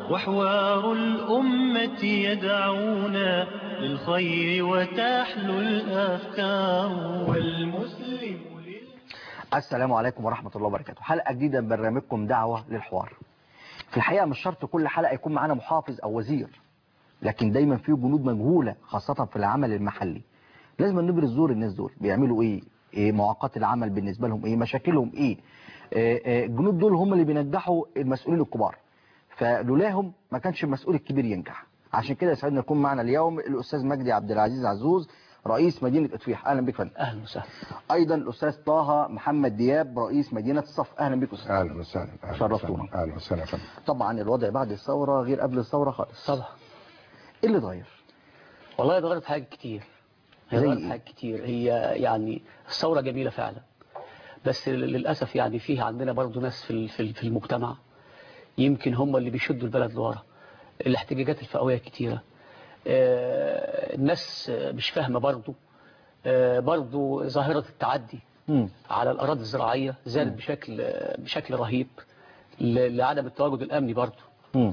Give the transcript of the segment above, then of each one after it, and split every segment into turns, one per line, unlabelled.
وحوار الأمة يدعونا للخير وتحلو الأفكار والمسلم
السلام عليكم ورحمة الله وبركاته حلقة جديدة من برنامجكم دعوة للحوار في الحقيقة مش شرط كل حلقة يكون معانا محافظ أو وزير لكن دايما في جنود مجهولة خاصة في العمل المحلي لازم نبرز دور الناس دول بيعملوا ايه ايه معوقات العمل بالنسبة لهم ايه مشاكلهم ايه إيه، إيه، الجنود دول هم اللي بينجحوا المسؤولين الكبار فلولاهم ما كانش المسؤول الكبير ينجح عشان كده يسعدنا يكون معنا اليوم الأستاذ مجدي عبد العزيز عزوز رئيس مدينة إطفيح أهلا بك فندم
اهلا وسهلا
أيضا الأستاذ طه محمد دياب رئيس مدينة الصف أهلا بك أستاذ
اهلا وسهلا أهلاً
شرفتونا.
وسهلاً. اهلا وسهلا يا فندم
طبعا الوضع بعد الثورة غير قبل الثورة خالص
طبعا
ايه اللي اتغير
والله اتغيرت حاجات كتير هي
زي
اتغيرت
إيه؟
حاجات كتير هي يعني الثورة جميلة فعلا بس للأسف يعني فيه عندنا برضو ناس في ال- في ال- في المجتمع يمكن هم اللي بيشدوا البلد لورا الاحتجاجات الفئوية كتيرة آه، الناس مش فاهمة برضو آه، برضو ظاهرة التعدي
مم.
على الأراضي الزراعية زادت بشكل بشكل رهيب ل- لعدم التواجد الأمني برضو
مم.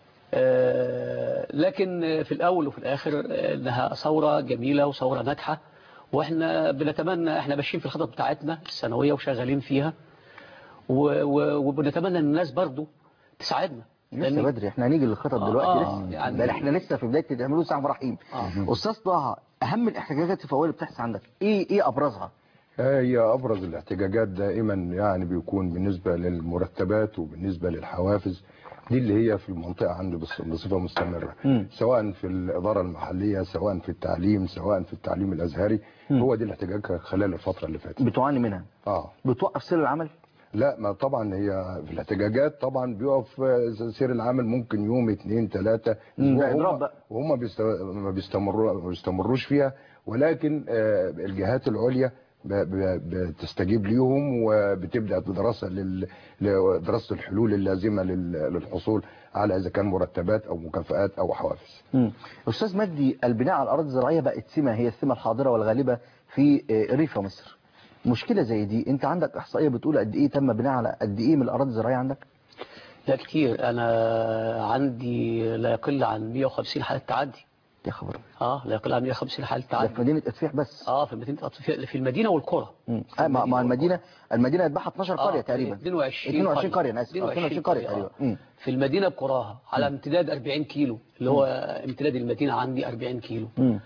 آه، لكن في الأول وفي الآخر إنها ثورة جميلة وثورة ناجحة وإحنا بنتمنى إحنا ماشيين في الخطط بتاعتنا السنوية وشغالين فيها و- و- وبنتمنى إن الناس برضو تساعدنا
لسه
لأن-
بدري احنا هنيجي للخطط
آه،
دلوقتي
آه،
لسه
يعني-
ده احنا لسه في بداية تعملوا ساعة رحيم
آه.
أستاذ طه أهم الاحتجاجات الفئوية اللي بتحصل عندك ايه ايه أبرزها
هي ابرز الاحتجاجات دائما يعني بيكون بالنسبه للمرتبات وبالنسبه للحوافز دي اللي هي في المنطقه عنده بص- بصفه مستمره
مم.
سواء في الاداره المحليه سواء في التعليم سواء في التعليم الازهري هو دي الاحتجاج خلال الفتره اللي فاتت
بتعاني منها
اه
بتوقف سير العمل
لا ما طبعا هي في الاحتجاجات طبعا بيقف آه، سير العمل ممكن يوم اثنين ثلاثة
مم،
اسبوع
ده إضراب
وهم-
بقى.
وهم بيست- ما بيستمروا ما بيستمروش فيها ولكن آه، الجهات العليا ب- ب- بتستجيب ليهم وبتبدا بدراسه لل- لدراسه الحلول اللازمه لل- للحصول على اذا كان مرتبات او مكافآت او حوافز.
مم. أستاذ مجدي البناء على الأراضي الزراعية بقت سمة هي السمة الحاضرة والغالبة في آه، ريف مصر مشكلة زي دي انت عندك احصائية بتقول قد ايه تم بناء على قد ايه من الأراضي الزراعية عندك
لا كتير أنا عندي لا يقل عن 150 حالة تعدي
يا خبر
اه لا يقل عن 150 حالة
ده
تعدي
في مدينة إطفيح بس
اه في مدينة في في المدينة والقرى
مم. آه ما ما المدينة المدينة اتباعها 12 قرية
آه،
تقريبا
22
22 قرية انا اسف 22 قرية
آه.
تقريبا مم.
في المدينة بقراها على امتداد 40 كيلو اللي هو امتداد المدينة عندي 40 كيلو
مم.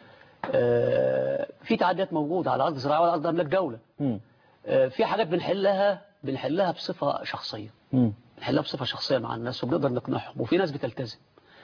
آه في تعديات موجودة على أرض زراعية وعلى أرض أملاك دولة
مم.
آه في حاجات بنحلها بنحلها بصفة شخصية
مم.
بنحلها بصفة شخصية مع الناس وبنقدر نقنعهم وفي ناس بتلتزم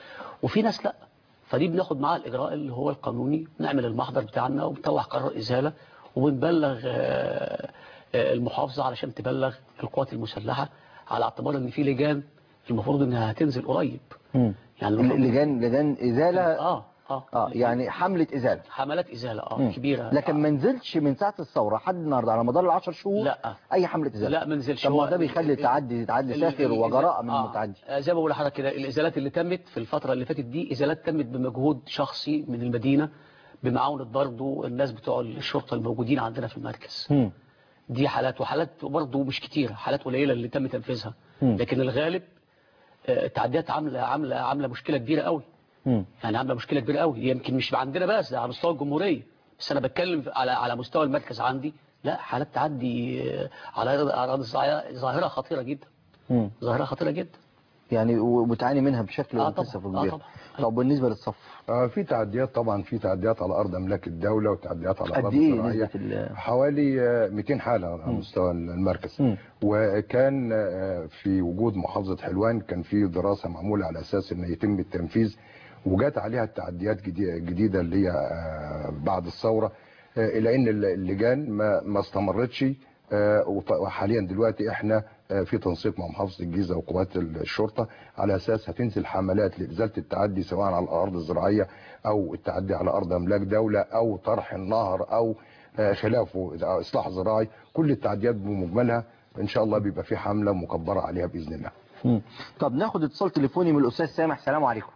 وفي ناس لا فدي بناخد معاها الإجراء اللي هو القانوني نعمل المحضر بتاعنا وبنطلع قرار إزالة وبنبلغ آه، آه، المحافظة علشان تبلغ القوات المسلحة على اعتبار ان في لجان المفروض انها هتنزل قريب
مم.
يعني المفروض-
لجان لجان إزالة
اه اه
اه يعني حملة إزالة
حملات ازاله اه
مم.
كبيره
لكن ما نزلش من ساعة الثورة لحد النهاردة على مدار العشر شهور
لا.
أي حملة إزالة
لا ما نزلش
طب ما
هو
ده بيخلي التعدي تعدي
ال-
سافر
ال-
وجراء من
آه.
المتعدي
آه، زي ما بقول لحضرتك كده الازالات اللي تمت في الفتره اللي فاتت دي ازالات تمت بمجهود شخصي من المدينه بمعاونه برضه الناس بتوع الشرطه الموجودين عندنا في المركز
مم.
دي حالات وحالات برضه مش كتيره حالات قليله اللي تم تنفيذها
مم.
لكن الغالب آه، التعديات عامله عامله عامله مشكله كبيره قوي
مم.
يعني عامله مشكله كبيره قوي يمكن مش عندنا بس ده على مستوى الجمهوريه بس انا بتكلم على على مستوى المركز عندي لا حالات تعدي آه، على اراضي زراعية ظاهره خطيره جدا
مم.
ظاهره خطيره جدا
يعني وبتعاني منها بشكل
آه
مكثف
طبعاً.
وكبير
آه طبعاً.
طب بالنسبة للصف
آه في تعديات طبعا في تعديات على ارض املاك الدوله وتعديات على
قد
ارض
ايه
زراعيه
نسبة ال
حوالي آه، 200 حالة على مستوى المركز
مم.
وكان آه، في وجود محافظة حلوان كان في دراسة معمولة على أساس أن يتم التنفيذ وجات عليها التعديات جدي- جديدة اللي هي آه، بعد الثورة آه، إلى أن اللجان ما ما استمرتش آه، وط- وحاليا دلوقتي احنا آه، في تنسيق مع محافظة الجيزة وقوات الشرطة على أساس هتنزل حملات لإزالة التعدي سواء على الأرض الزراعية أو التعدي على أرض أملاك دولة أو طرح النهر أو آه، خلافه إذا اصلاح زراعي كل التعديات بمجملها ان شاء الله بيبقى في حمله مكبره عليها باذن الله
مم. طب ناخد اتصال تليفوني من الأستاذ سامح سلام عليكم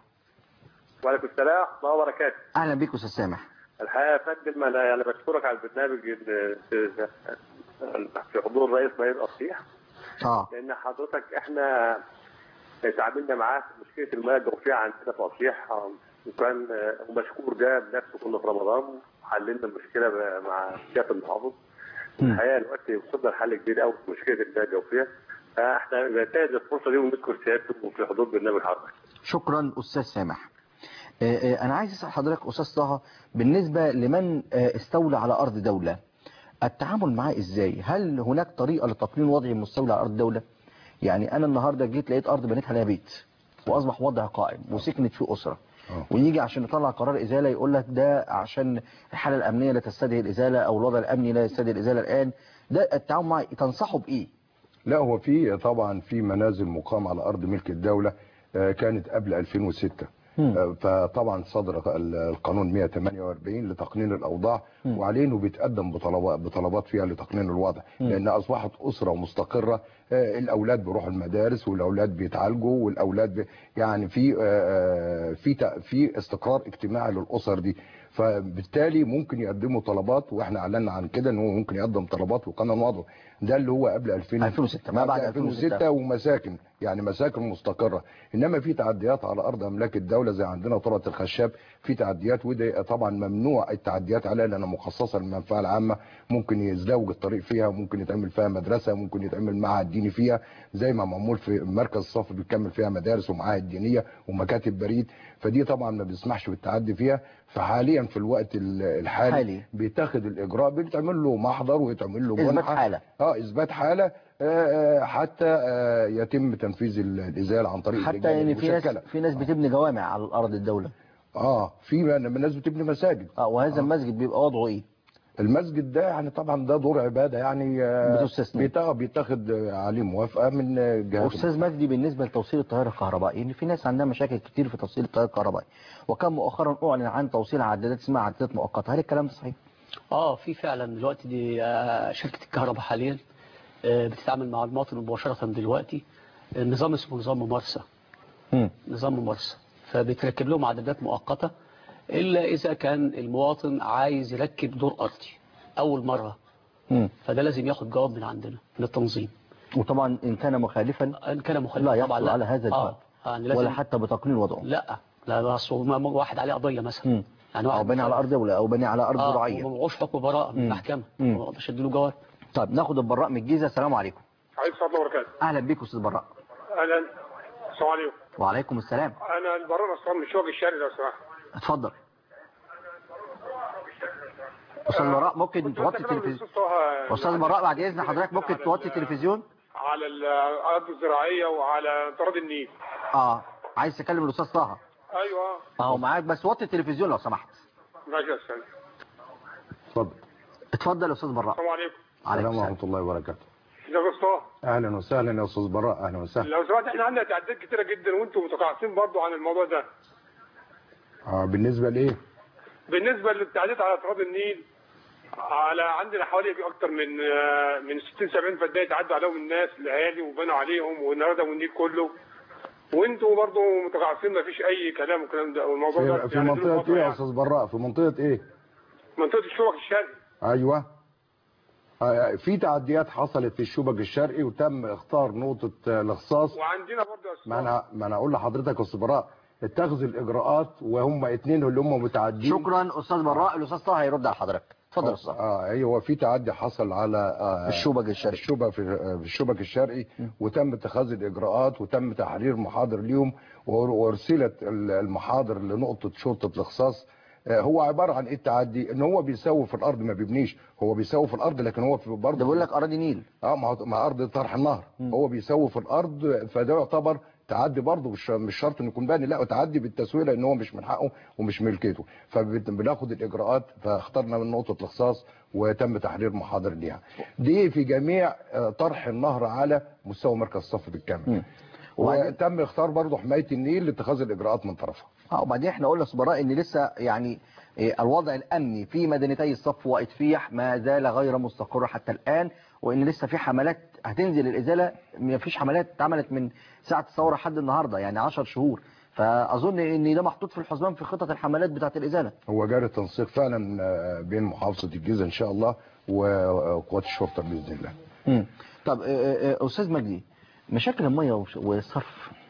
وعليكم السلام ورحمه الله وبركاته
أهلا بيك أستاذ سامح
الحقيقه يا فندم انا يعني بشكرك على البرنامج ال- في- في حضور رئيس مدينه اصيح
اه
لان حضرتك احنا تعاملنا معاه في مشكله المياه الجوفيه عندنا في اصيح آه، وكان آه، ومشكور ده بنفسه كنا في رمضان حللنا المشكله ب- مع سياده المحافظ الحقيقه دلوقتي وصلنا لحل كبير قوي في مشكله المياه الجوفيه فاحنا بننتهز الفرصه دي ونذكر سيادته في حدود برنامج حضرتك
شكرا أستاذ سامح آه، آه، أنا عايز أسأل حضرتك أستاذ طه بالنسبة لمن آه، استولى على أرض دولة التعامل معاه إزاي هل هناك طريقة لتقنين وضع المستولى على أرض دولة يعني أنا النهاردة جيت لقيت أرض بنيتها لها بيت وأصبح وضع قائم وسكنت فيه أسرة
آه.
ويجي عشان يطلع قرار إزالة يقول لك ده عشان الحالة الأمنية لا تستدعي الإزالة أو الوضع الأمني لا يستدعي الإزالة الآن ده التعامل معاه تنصحه بإيه؟
لا هو في طبعا في منازل مقام على ارض ملك الدوله آه، كانت قبل 2006
مم.
آه، فطبعا صدر ال- القانون 148 لتقنين الاوضاع
مم.
وعليه انه بيتقدم بطلبات بطلبات فيها لتقنين الوضع لان اصبحت اسره مستقره آه، الاولاد بيروحوا المدارس والاولاد بيتعالجوا والاولاد بي يعني في آه، آه، في تق- في استقرار اجتماعي للاسر دي فبالتالي ممكن يقدموا طلبات واحنا اعلنا عن كده ان هو ممكن يقدم طلبات وقانون وضعه ده اللي هو قبل 2000
2006 ما بعد
2006 ومساكن يعني مساكن مستقره انما في تعديات على ارض املاك الدوله زي عندنا طرقه الخشاب في تعديات وده طبعا ممنوع التعديات عليها لانها مخصصه للمنفعه العامه ممكن يزدوج الطريق فيها ممكن يتعمل فيها مدرسه ممكن يتعمل معهد ديني فيها زي ما معمول في مركز الصف بيكمل فيها مدارس ومعاهد دينيه ومكاتب بريد فدي طبعا ما بيسمحش بالتعدي فيها فحاليا في الوقت ال- الحالي
حالي.
بيتاخد الاجراء بيتعمل له محضر ويتعمل له
إثبات
منحة.
حالة.
اه اثبات حاله آه، آه، حتى آه، يتم تنفيذ ال- الازاله عن طريق
حتى
اللجان
يعني في ناس
المشكلة.
في ناس بتبني جوامع على الأرض الدولة
اه في من- ناس بتبني مساجد
اه وهذا المسجد بيبقى وضعه ايه
المسجد ده يعني طبعا ده دور عباده يعني آه،
بتستثنى.
بيتا- بيتاخد عليه موافقه من آه، جهات
استاذ مجدي بالنسبه لتوصيل التيار الكهربائي ان في ناس عندها مشاكل كتير في توصيل التيار الكهربائي وكان مؤخرا اعلن عن توصيل عدادات اسمها عدادات مؤقته هل الكلام ده صحيح
اه في فعلا دلوقتي دي آه، شركة الكهرباء حاليا آه، بتتعامل مع المواطن مباشرة دلوقتي النظام اسمه نظام ممارسة نظام ممارسة فبتركب لهم عدادات مؤقتة إلا إذا كان المواطن عايز يركب دور أرضي أول مرة
مم.
فده لازم ياخد جواب من عندنا من التنظيم
وطبعا ان كان مخالفا
إن كان مخالفا
لا
طبعا
يحصل على هذا الجواب
آه يعني لازم
ولا حتى بتقنين وضعه
لا لا بس هو ما- واحد عليه قضية مثلا
مم.
يعني
او
واحد
بني على ارض دوله او بني على ارض
اه
زراعيه
وما معهوش حكم براءة من
مم.
المحكمة
مم.
ما اقدرش اديله جواب
طيب ناخد البراء من الجيزه السلام عليكم
عليكم السلام ورحمه الله وبركاته
اهلا بيك استاذ براء
اهلا السلام عليكم
وعليكم السلام
انا البرار نصران من شوق الشارع لو سمحت
اتفضل استاذ براء ممكن توطي التلفزيون استاذ براء بعد اذن حضرتك ممكن توطي التلفزيون
على الارض الزراعيه وعلى طرد النيل
اه عايز تكلم الاستاذ طه
ايوه
اهو معاك بس وطي التلفزيون لو سمحت
ماشي يا استاذ
اتفضل
اتفضل يا استاذ براء
السلام عليكم
عليكم
السلام
السلام
ورحمه الله وبركاته
ازيك يا استاذ
اهلا وسهلا يا استاذ براء اهلا وسهلا
لو سمحت احنا عندنا تعديات كتيره جدا وانتم متقاعسين برضو عن الموضوع ده
آه بالنسبه لايه
بالنسبه للتعديات على اطراف النيل على عندنا حوالي اكتر من آه، من 60 70 فدان تعدوا عليهم الناس الاهالي وبنوا عليهم ونردموا النيل كله وانتوا برضو متقاعسين ما فيش اي كلام والكلام ده والموضوع ده
في, في
يعني دول
منطقه
فترة
ايه يا
يعني.
استاذ براء في منطقه ايه
منطقه الشوك الشرقي
ايوه آه، في تعديات حصلت في الشبك الشرقي وتم اختار نقطه آه، الاخصاص
وعندنا برضو يا أستاذ
ما انا ما انا اقول لحضرتك يا استاذ براء اتخذ الاجراءات وهم اتنين اللي هم متعدين
شكرا استاذ براء الاستاذ طه هيرد على حضرتك اتفضل يا استاذ
اه ايوه في تعدي حصل على آه
الشبك الشرقي.
الشبك في آه، في الشبك الشرقي وتم اتخاذ الاجراءات وتم تحرير محاضر ليهم وار- وارسلت ال- المحاضر لنقطه شرطه الاخصاص آه، هو عباره عن ايه التعدي ان هو بيسوي في الارض ما بيبنيش هو بيسوي في الارض لكن هو في برضه
ده بيقول لك اراضي نيل
اه مع مع ارض طرح النهر هو بيسوي في الارض فده يعتبر تعدي برضه مش مش شرط انه يكون باني لا تعدي بالتسويه لان هو مش من حقه ومش ملكيته فبناخد الاجراءات فاخترنا من نقطه الاخصاص وتم تحرير محاضر ليها دي في جميع آه، طرح النهر على مستوى مركز الصف بالكامل
وبعدين-
وتم اختار برضه حمايه النيل لاتخاذ الاجراءات من طرفها
اه وبعدين احنا قلنا يا استاذ براء ان لسه يعني إيه، الوضع الامني في مدينتي الصف وادفيح ما زال غير مستقر حتى الان وان لسه في حملات هتنزل الازاله ما فيش حملات اتعملت من ساعه الثوره لحد النهارده يعني 10 شهور فاظن ان ده محطوط في الحسبان في خطط الحملات بتاعه الازاله
هو جاري التنسيق فعلا آه، بين محافظه الجيزه ان شاء الله وقوات الشرطه باذن الله
مم. طب آه، آه، استاذ مجدي مشاكل الميه وش- والصرف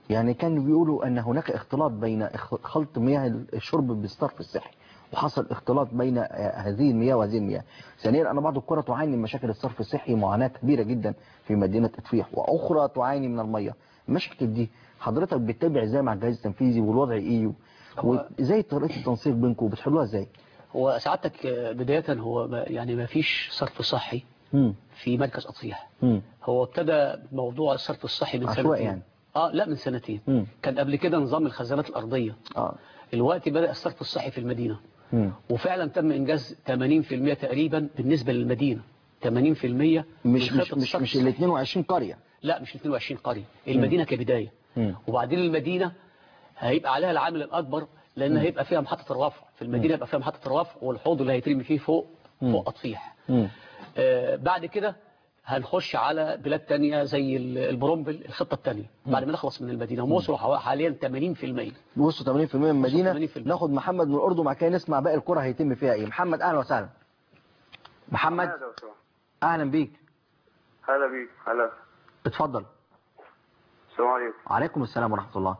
يعني كانوا بيقولوا ان هناك اختلاط بين اخ- خلط مياه الشرب بالصرف الصحي وحصل اختلاط بين آه، هذه المياه وهذه المياه ثانيا ان بعض القرى تعاني من مشاكل الصرف الصحي معاناة كبيرة جدا في مدينة اتفيح واخرى تعاني من المياه المشاكل دي حضرتك بتتابع ازاي مع الجهاز التنفيذي والوضع ايه
هو-
وازاي طريقة التنسيق بينكم بتحلوها ازاي
هو سعادتك آه، بداية هو ما يعني ما فيش صرف صحي
مم.
في مركز أطفيح
مم.
هو ابتدى موضوع الصرف الصحي من
عشوائي
سنتين
يعني.
اه لا من سنتين
مم.
كان قبل كده نظام الخزانات الأرضية
اه
الوقت بدأ الصرف الصحي في المدينة
مم.
وفعلا تم إنجاز 80% تقريبا بالنسبة للمدينة 80%
مش
من
مش
خطة
مش
الصرف
مش ال
الصحي.
22 قرية
لا مش 22 قرية المدينة كبداية
مم.
وبعدين المدينة هيبقى عليها العامل الأكبر لأن هيبقى فيها محطة الرفع في المدينة هيبقى فيها محطة الرفع والحوض اللي هيترمي فيه فوق فوق أطفيح
مم.
آه، بعد كده هنخش على بلاد تانية زي ال- البرومبل الخطة التانية بعد ما نخلص من المدينة ومصر حوا- حاليا 80%
وصلوا 80% من المدينة
80%.
ناخد محمد من الأردن وبعد كده نسمع باقي القرى هيتم فيها ايه محمد أهلا وسهلا محمد
هلا وسهلا.
أهلا بيك
هلا بيك هلا
اتفضل
السلام عليكم
وعليكم السلام ورحمة الله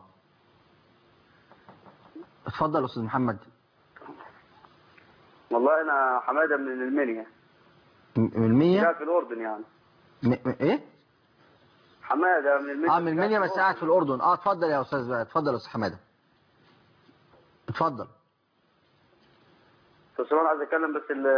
اتفضل يا أستاذ محمد
والله انا حماده من المنيا
م- من المية
قاعد في الاردن يعني
م... م... ايه
حماده من المنيا
اه من المنيا بس قاعد في الأردن اه اتفضل يا أستاذ بقى اتفضل يا أستاذ حمادة اتفضل
بس انا عايز اتكلم بس ال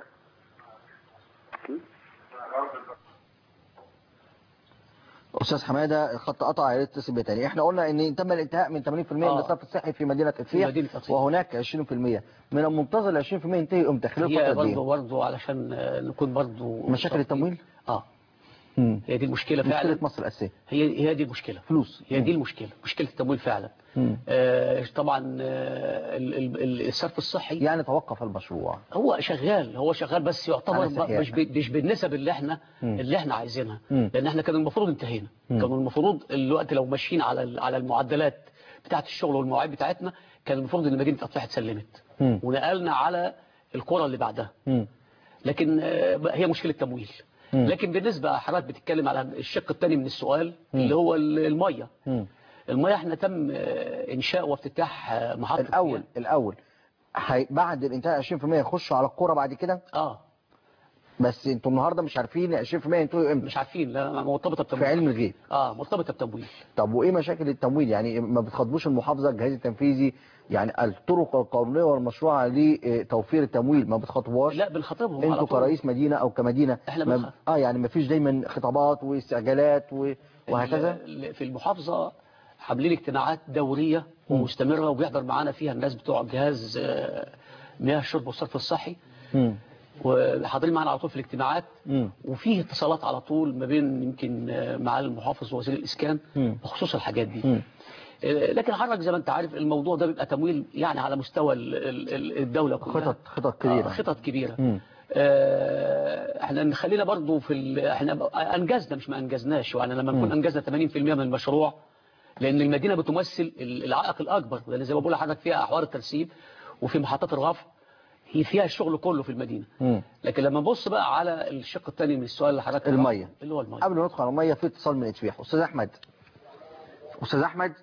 أستاذ حمادة الخط قطع يا ريت تتصل بيه تاني احنا قلنا ان تم الانتهاء من 80% من
آه.
الصرف الصحي في مدينة اتفيح
مدينة أطفيح.
وهناك 20% من المنتظر ال 20% ينتهي امتى خلال
هي
فترة دي
برضه برضه علشان آه، نكون برضه
مشاكل التمويل
اه
مم.
هي دي المشكلة فعلا
مشكلة مصر الأساسية
هي هي دي المشكلة
فلوس
هي دي المشكلة مشكلة التمويل فعلا
مم.
آه طبعا آه ال- ال- ال- الصرف الصحي
يعني توقف المشروع
هو شغال هو شغال بس يعتبر
على
ب-
استحياء.
مش ب- مش بالنسب اللي احنا
مم.
اللي احنا عايزينها
مم.
لان احنا كان المفروض انتهينا كان المفروض الوقت لو ماشيين على ال- على المعدلات بتاعه الشغل والمواعيد بتاعتنا كان المفروض ان مدينه اطفاح اتسلمت
مم.
ونقلنا على القرى اللي بعدها
مم.
لكن آه، بقى هي مشكله تمويل
مم.
لكن بالنسبه حضرتك بتتكلم على الشق الثاني من السؤال اللي هو ال- الميه
مم.
الميه احنا تم آه، انشاء وافتتاح آه، محطه
الأول
مياه.
الأول هي بعد الانتهاء 20% يخشوا على الكورة بعد كده
اه
بس انتوا النهارده مش عارفين 20% ينتهوا امتى
مش عارفين لا مرتبطه
في
بتمويل
علم الغيب
اه مرتبطه بتمويل
طب وايه مشاكل التمويل يعني ما بتخاطبوش المحافظه الجهاز التنفيذي يعني الطرق القانونيه والمشروعه لتوفير التمويل ما بتخاطبوهاش
لا بنخاطبهم على
انتوا
طول.
كرئيس مدينه او كمدينه
احنا
ما
بنخ-
اه يعني ما فيش دايما خطابات واستعجالات و... وهكذا
ال- في المحافظة عاملين اجتماعات دورية ومستمرة وبيحضر معانا فيها الناس بتوع جهاز آه، مياه الشرب والصرف الصحي
مم.
وحاضرين معانا على طول في الاجتماعات
مم.
وفيه اتصالات على طول ما بين يمكن آه، مع المحافظ ووزير الإسكان
مم.
بخصوص الحاجات دي
مم.
آه، لكن حضرتك زي ما انت عارف الموضوع ده بيبقى تمويل يعني على مستوى ال- ال- ال- الدولة كلها
خطط خطط كبيره
آه، خطط كبيرة
مم.
آه، احنا نخلينا برضو في ال... احنا ب- انجزنا مش ما انجزناش يعني لما نكون انجزنا 80% من المشروع لان المدينه بتمثل ال- العائق الاكبر لان زي ما بقول لحضرتك فيها احوار الترسيب وفي محطات الرفع هي فيها الشغل كله في المدينه
مم.
لكن لما نبص بقى على الشق الثاني من السؤال اللي حضرتك
المية.
اللي هو الميه
قبل ما ندخل على الميه في اتصال من اتفيح استاذ احمد استاذ احمد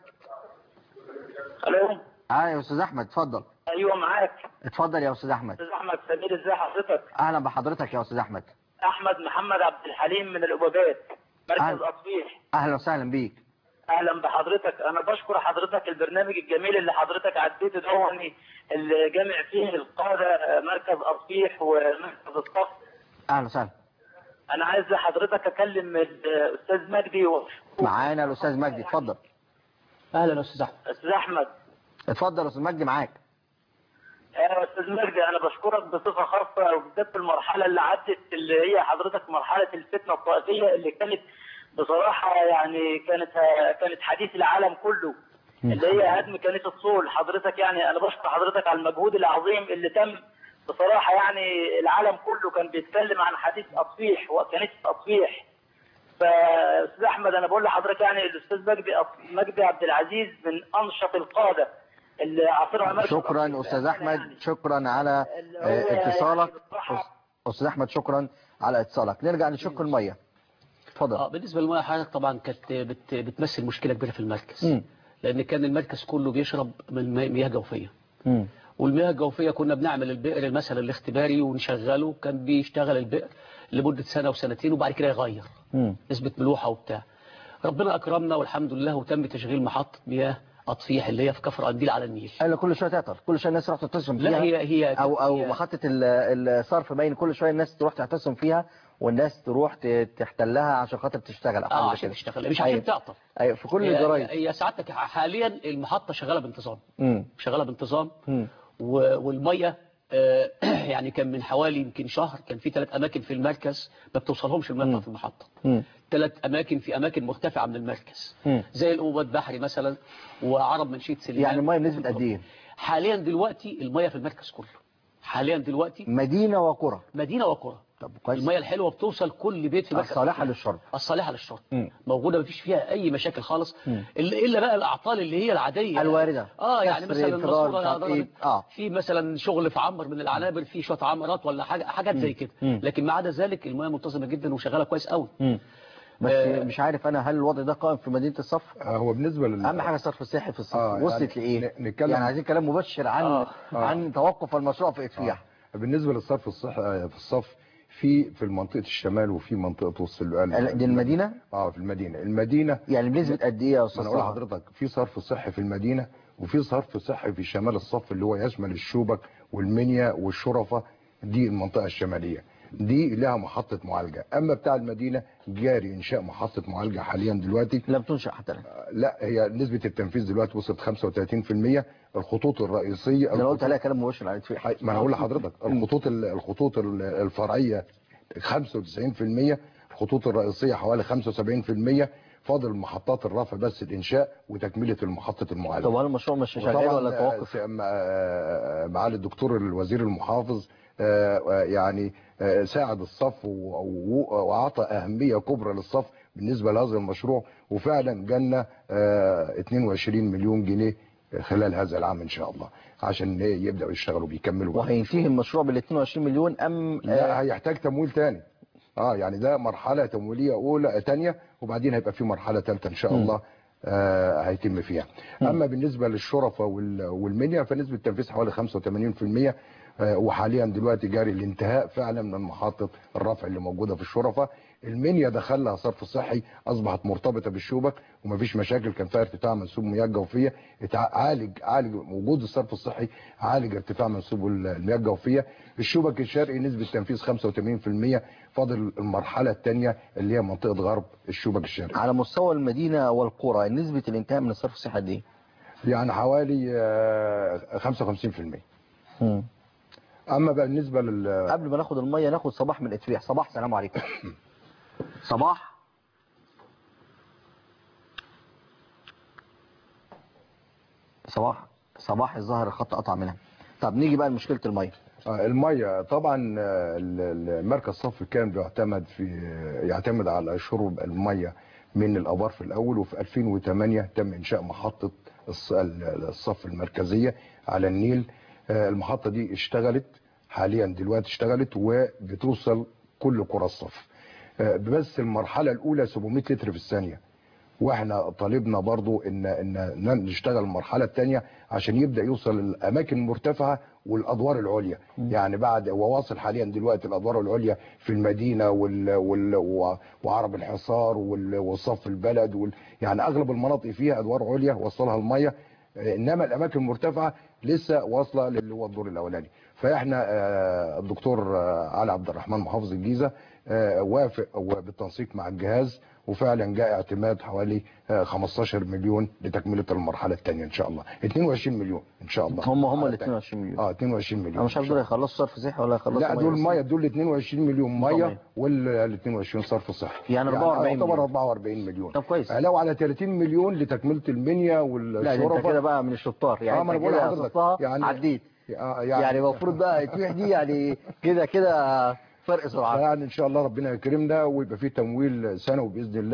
الو
اه يا استاذ احمد اتفضل
ايوه معاك
اتفضل يا استاذ احمد
استاذ احمد سمير ازي حضرتك
اهلا بحضرتك يا استاذ احمد
احمد محمد عبد الحليم من الابوابات مركز
أهلا.
اطفيح
اهلا وسهلا بيك
اهلا بحضرتك انا بشكر حضرتك البرنامج الجميل اللي حضرتك عديته ده يعني اللي جامع فيه القاده آه، مركز اطفيح ومركز الصف
اهلا وسهلا
انا عايز حضرتك اكلم الاستاذ مجدي و...
معانا الاستاذ مجدي اتفضل
اهلا يا استاذ احمد
استاذ احمد
اتفضل يا استاذ مجدي معاك
يا استاذ مجدي انا بشكرك بصفه خاصه وبالذات في المرحله اللي عدت اللي هي حضرتك مرحله الفتنه الطائفيه اللي كانت بصراحه يعني كانت كانت حديث العالم كله اللي هي هدم كنيسه صول حضرتك يعني انا بشكر حضرتك على المجهود العظيم اللي تم بصراحه يعني العالم كله كان بيتكلم عن حديث اطفيح وكنيسه اطفيح فاستاذ احمد انا بقول لحضرتك يعني الاستاذ مجدي مجدي عبد العزيز من انشط القاده اللي عاصرها مركز
شكرا
أطفيح.
استاذ
يعني
احمد شكرا على
اللي هو
آه، اتصالك
يعني بصراحة-
استاذ احمد شكرا على اتصالك نرجع لشق الميه اتفضل.
اه بالنسبه للميه حضرتك طبعا كانت بت بتمثل مشكله كبيره في المركز
مم.
لان كان المركز كله بيشرب من مي- مياه جوفيه
مم.
والمياه الجوفيه كنا بنعمل البئر مثلا الاختباري ونشغله كان بيشتغل البئر لمده سنه وسنتين وبعد كده يغير
مم.
نسبه ملوحه وبتاع ربنا اكرمنا والحمد لله وتم تشغيل محطه مياه اطفيح اللي هي في كفر قنديل على النيل
قال كل شويه تعطل كل شويه الناس تروح تتصم
لا
فيها
هي هي
او او
هي-
محطه ال- الصرف باين كل شويه الناس تروح تعتصم فيها والناس تروح ت- تحتلها عشان خاطر تشتغل أو حاجة
اه
زي
عشان
كده.
تشتغل مش
أيوة.
عشان تعطل
ايوه في كل
هي-
الجرايد
هي سعادتك حاليا المحطه شغاله بانتظام
مم.
شغاله بانتظام
مم.
و- والميه آه، يعني كان من حوالي يمكن شهر كان في ثلاث اماكن في المركز ما بتوصلهمش الميه بتاعت المحطه
مم.
ثلاث اماكن في اماكن مرتفعه من المركز
مم.
زي الأوبات بحري مثلا وعرب منشيه سليمان
يعني الميه بنسبه قد ايه
حاليا دلوقتي الميه في المركز كله حاليا دلوقتي
مدينه وقرى
مدينه وقرى
طب كويس
الميه الحلوه بتوصل كل بيت في مركز
الصالحه
الكل.
للشرب
الصالحه للشرب
مم.
موجوده مفيش فيها اي مشاكل خالص
مم.
الا إلا بقى الاعطال اللي هي العاديه
الواردة.
اه يعني
كسر،
مثلا
انفجار،
الماسورة
مش عارف
ضربت،
إيه. آه.
في مثلا شغل في عنبر من العنابر في شويه عمرات ولا حاجه حاجات زي كده
مم.
لكن ما عدا ذلك المياه منتظمه جدا وشغاله كويس قوي
مم. بس
آه.
مش عارف انا هل الوضع ده قائم في مدينه الصف
آه، هو بالنسبه لل
اهم حاجه الصرف الصحي في الصف
آه،
وصلت
يعني
لايه
ن- نتكلم-
يعني عايزين كلام مبشر عن
آه.
عن توقف المشروع في اتفيح
بالنسبه للصرف الصحي آه، في الصف في في منطقه الشمال وفي منطقه وسط القلب
دي المدينه
اه في المدينه المدينه
يعني بنسبه قد ايه يا
ما
استاذ
انا اقول
طه؟
لحضرتك في صرف صحي في المدينه وفي صرف صحي في شمال الصف اللي هو يشمل الشوبك والمنيا والشرفه دي المنطقه الشماليه دي لها محطه معالجه اما بتاع المدينه جاري انشاء محطه معالجه حاليا دلوقتي
لم تنشأ حتى الان
لا هي نسبه التنفيذ دلوقتي وصلت 35% الخطوط الرئيسيه
انا قلت
الخطوط-
عليها كلام مباشر عن اتفيح
حي- ما انا هقول لحضرتك الخطوط ال- الخطوط ال- الفرعيه 95% الخطوط الرئيسيه حوالي 75% فاضل محطات الرفع بس الانشاء وتكمله المحطه المعالجه
طب هل المشروع مش شغال
وطبعاً،
ولا
آه،
توقف؟
س- م- آه، معالي الدكتور الوزير المحافظ آه، آه، يعني آه، ساعد الصف و- و- واعطى اهميه كبرى للصف بالنسبه لهذا المشروع وفعلا جالنا آه، 22 مليون جنيه خلال هذا العام ان شاء الله عشان يبداوا يشتغلوا بيكملوا بقى.
وهينتهي المشروع بال 22 مليون ام
لا
آه،
هيحتاج تمويل تاني اه يعني ده مرحله تمويليه اولى تانية وبعدين هيبقى في مرحله ثالثه ان شاء الله آه هيتم فيها اما بالنسبه للشرفه وال- والمنيا فنسبه التنفيذ حوالي 85% آه وحاليا دلوقتي جاري الانتهاء فعلا من محطه الرفع اللي موجوده في الشرفه المنيا دخل لها صرف صحي اصبحت مرتبطه بالشوبك ومفيش مشاكل كان فيها ارتفاع منسوب مياه جوفيه اتع- عالج عالج وجود الصرف الصحي عالج ارتفاع منسوب المياه الجوفيه الشوبك الشرقي نسبه تنفيذ 85% فاضل المرحله الثانيه اللي هي منطقه غرب الشوبك الشرقي
على مستوى المدينه والقرى نسبه الانتهاء من الصرف الصحي قد ايه؟
يعني حوالي آه، 55%
مم.
اما بقى بالنسبه لل
قبل ما ناخد الميه ناخد صباح من اتفيح صباح سلام عليكم صباح صباح صباح الظاهر الخط قطع منها طب نيجي بقى لمشكله الميه
آه، الميه طبعا آه، ال- ال- المركز الصف كان بيعتمد في يعتمد على شرب الميه من الابار في الاول وفي 2008 تم انشاء محطه الص- ال- الصف المركزيه على النيل آه، المحطه دي اشتغلت حاليا دلوقتي اشتغلت وبتوصل كل قرى الصف آه، بس المرحله الاولى 700 لتر في الثانيه واحنا طالبنا برضو ان ان نشتغل المرحله الثانيه عشان يبدا يوصل الاماكن المرتفعه والادوار العليا يعني بعد وواصل حاليا دلوقتي الادوار العليا في المدينه وال وال و- وعرب الحصار وال- وصف البلد وال يعني اغلب المناطق فيها ادوار عليا وصلها الميه آه، انما الاماكن المرتفعه لسه واصله للي هو الدور الاولاني فاحنا آه، الدكتور آه، علي عبد الرحمن محافظ الجيزه آه، وافق وبالتنسيق مع الجهاز وفعلا جاء اعتماد حوالي آه، 15 مليون لتكمله المرحله الثانيه ان شاء الله 22 مليون ان شاء الله
هم هم ال
المرحلة التانية.
22 مليون
اه 22 مليون
انا مش عارف
إن
دول
شاء الله.
هيخلصوا صرف صحي ولا هيخلصوا
لا دول
بس؟
ميه دول 22 مليون
طبعاً.
ميه وال 22 صرف صحي
يعني 44
يعتبر
مليون.
44 مليون
طب كويس
علاوه على 30 مليون لتكمله المنيا
لا ده انت
والشرفه
كده بقى من الشطار يعني
آه، ما
انت
أنا بقول
كده
لحضرتك.
قصصتها
يعني-
عديت
آه،
يعني المفروض بقى اتويح دي يعني كده كده فرق سرعات
يعني ان شاء الله ربنا يكرمنا ويبقى في تمويل سنوي باذن الله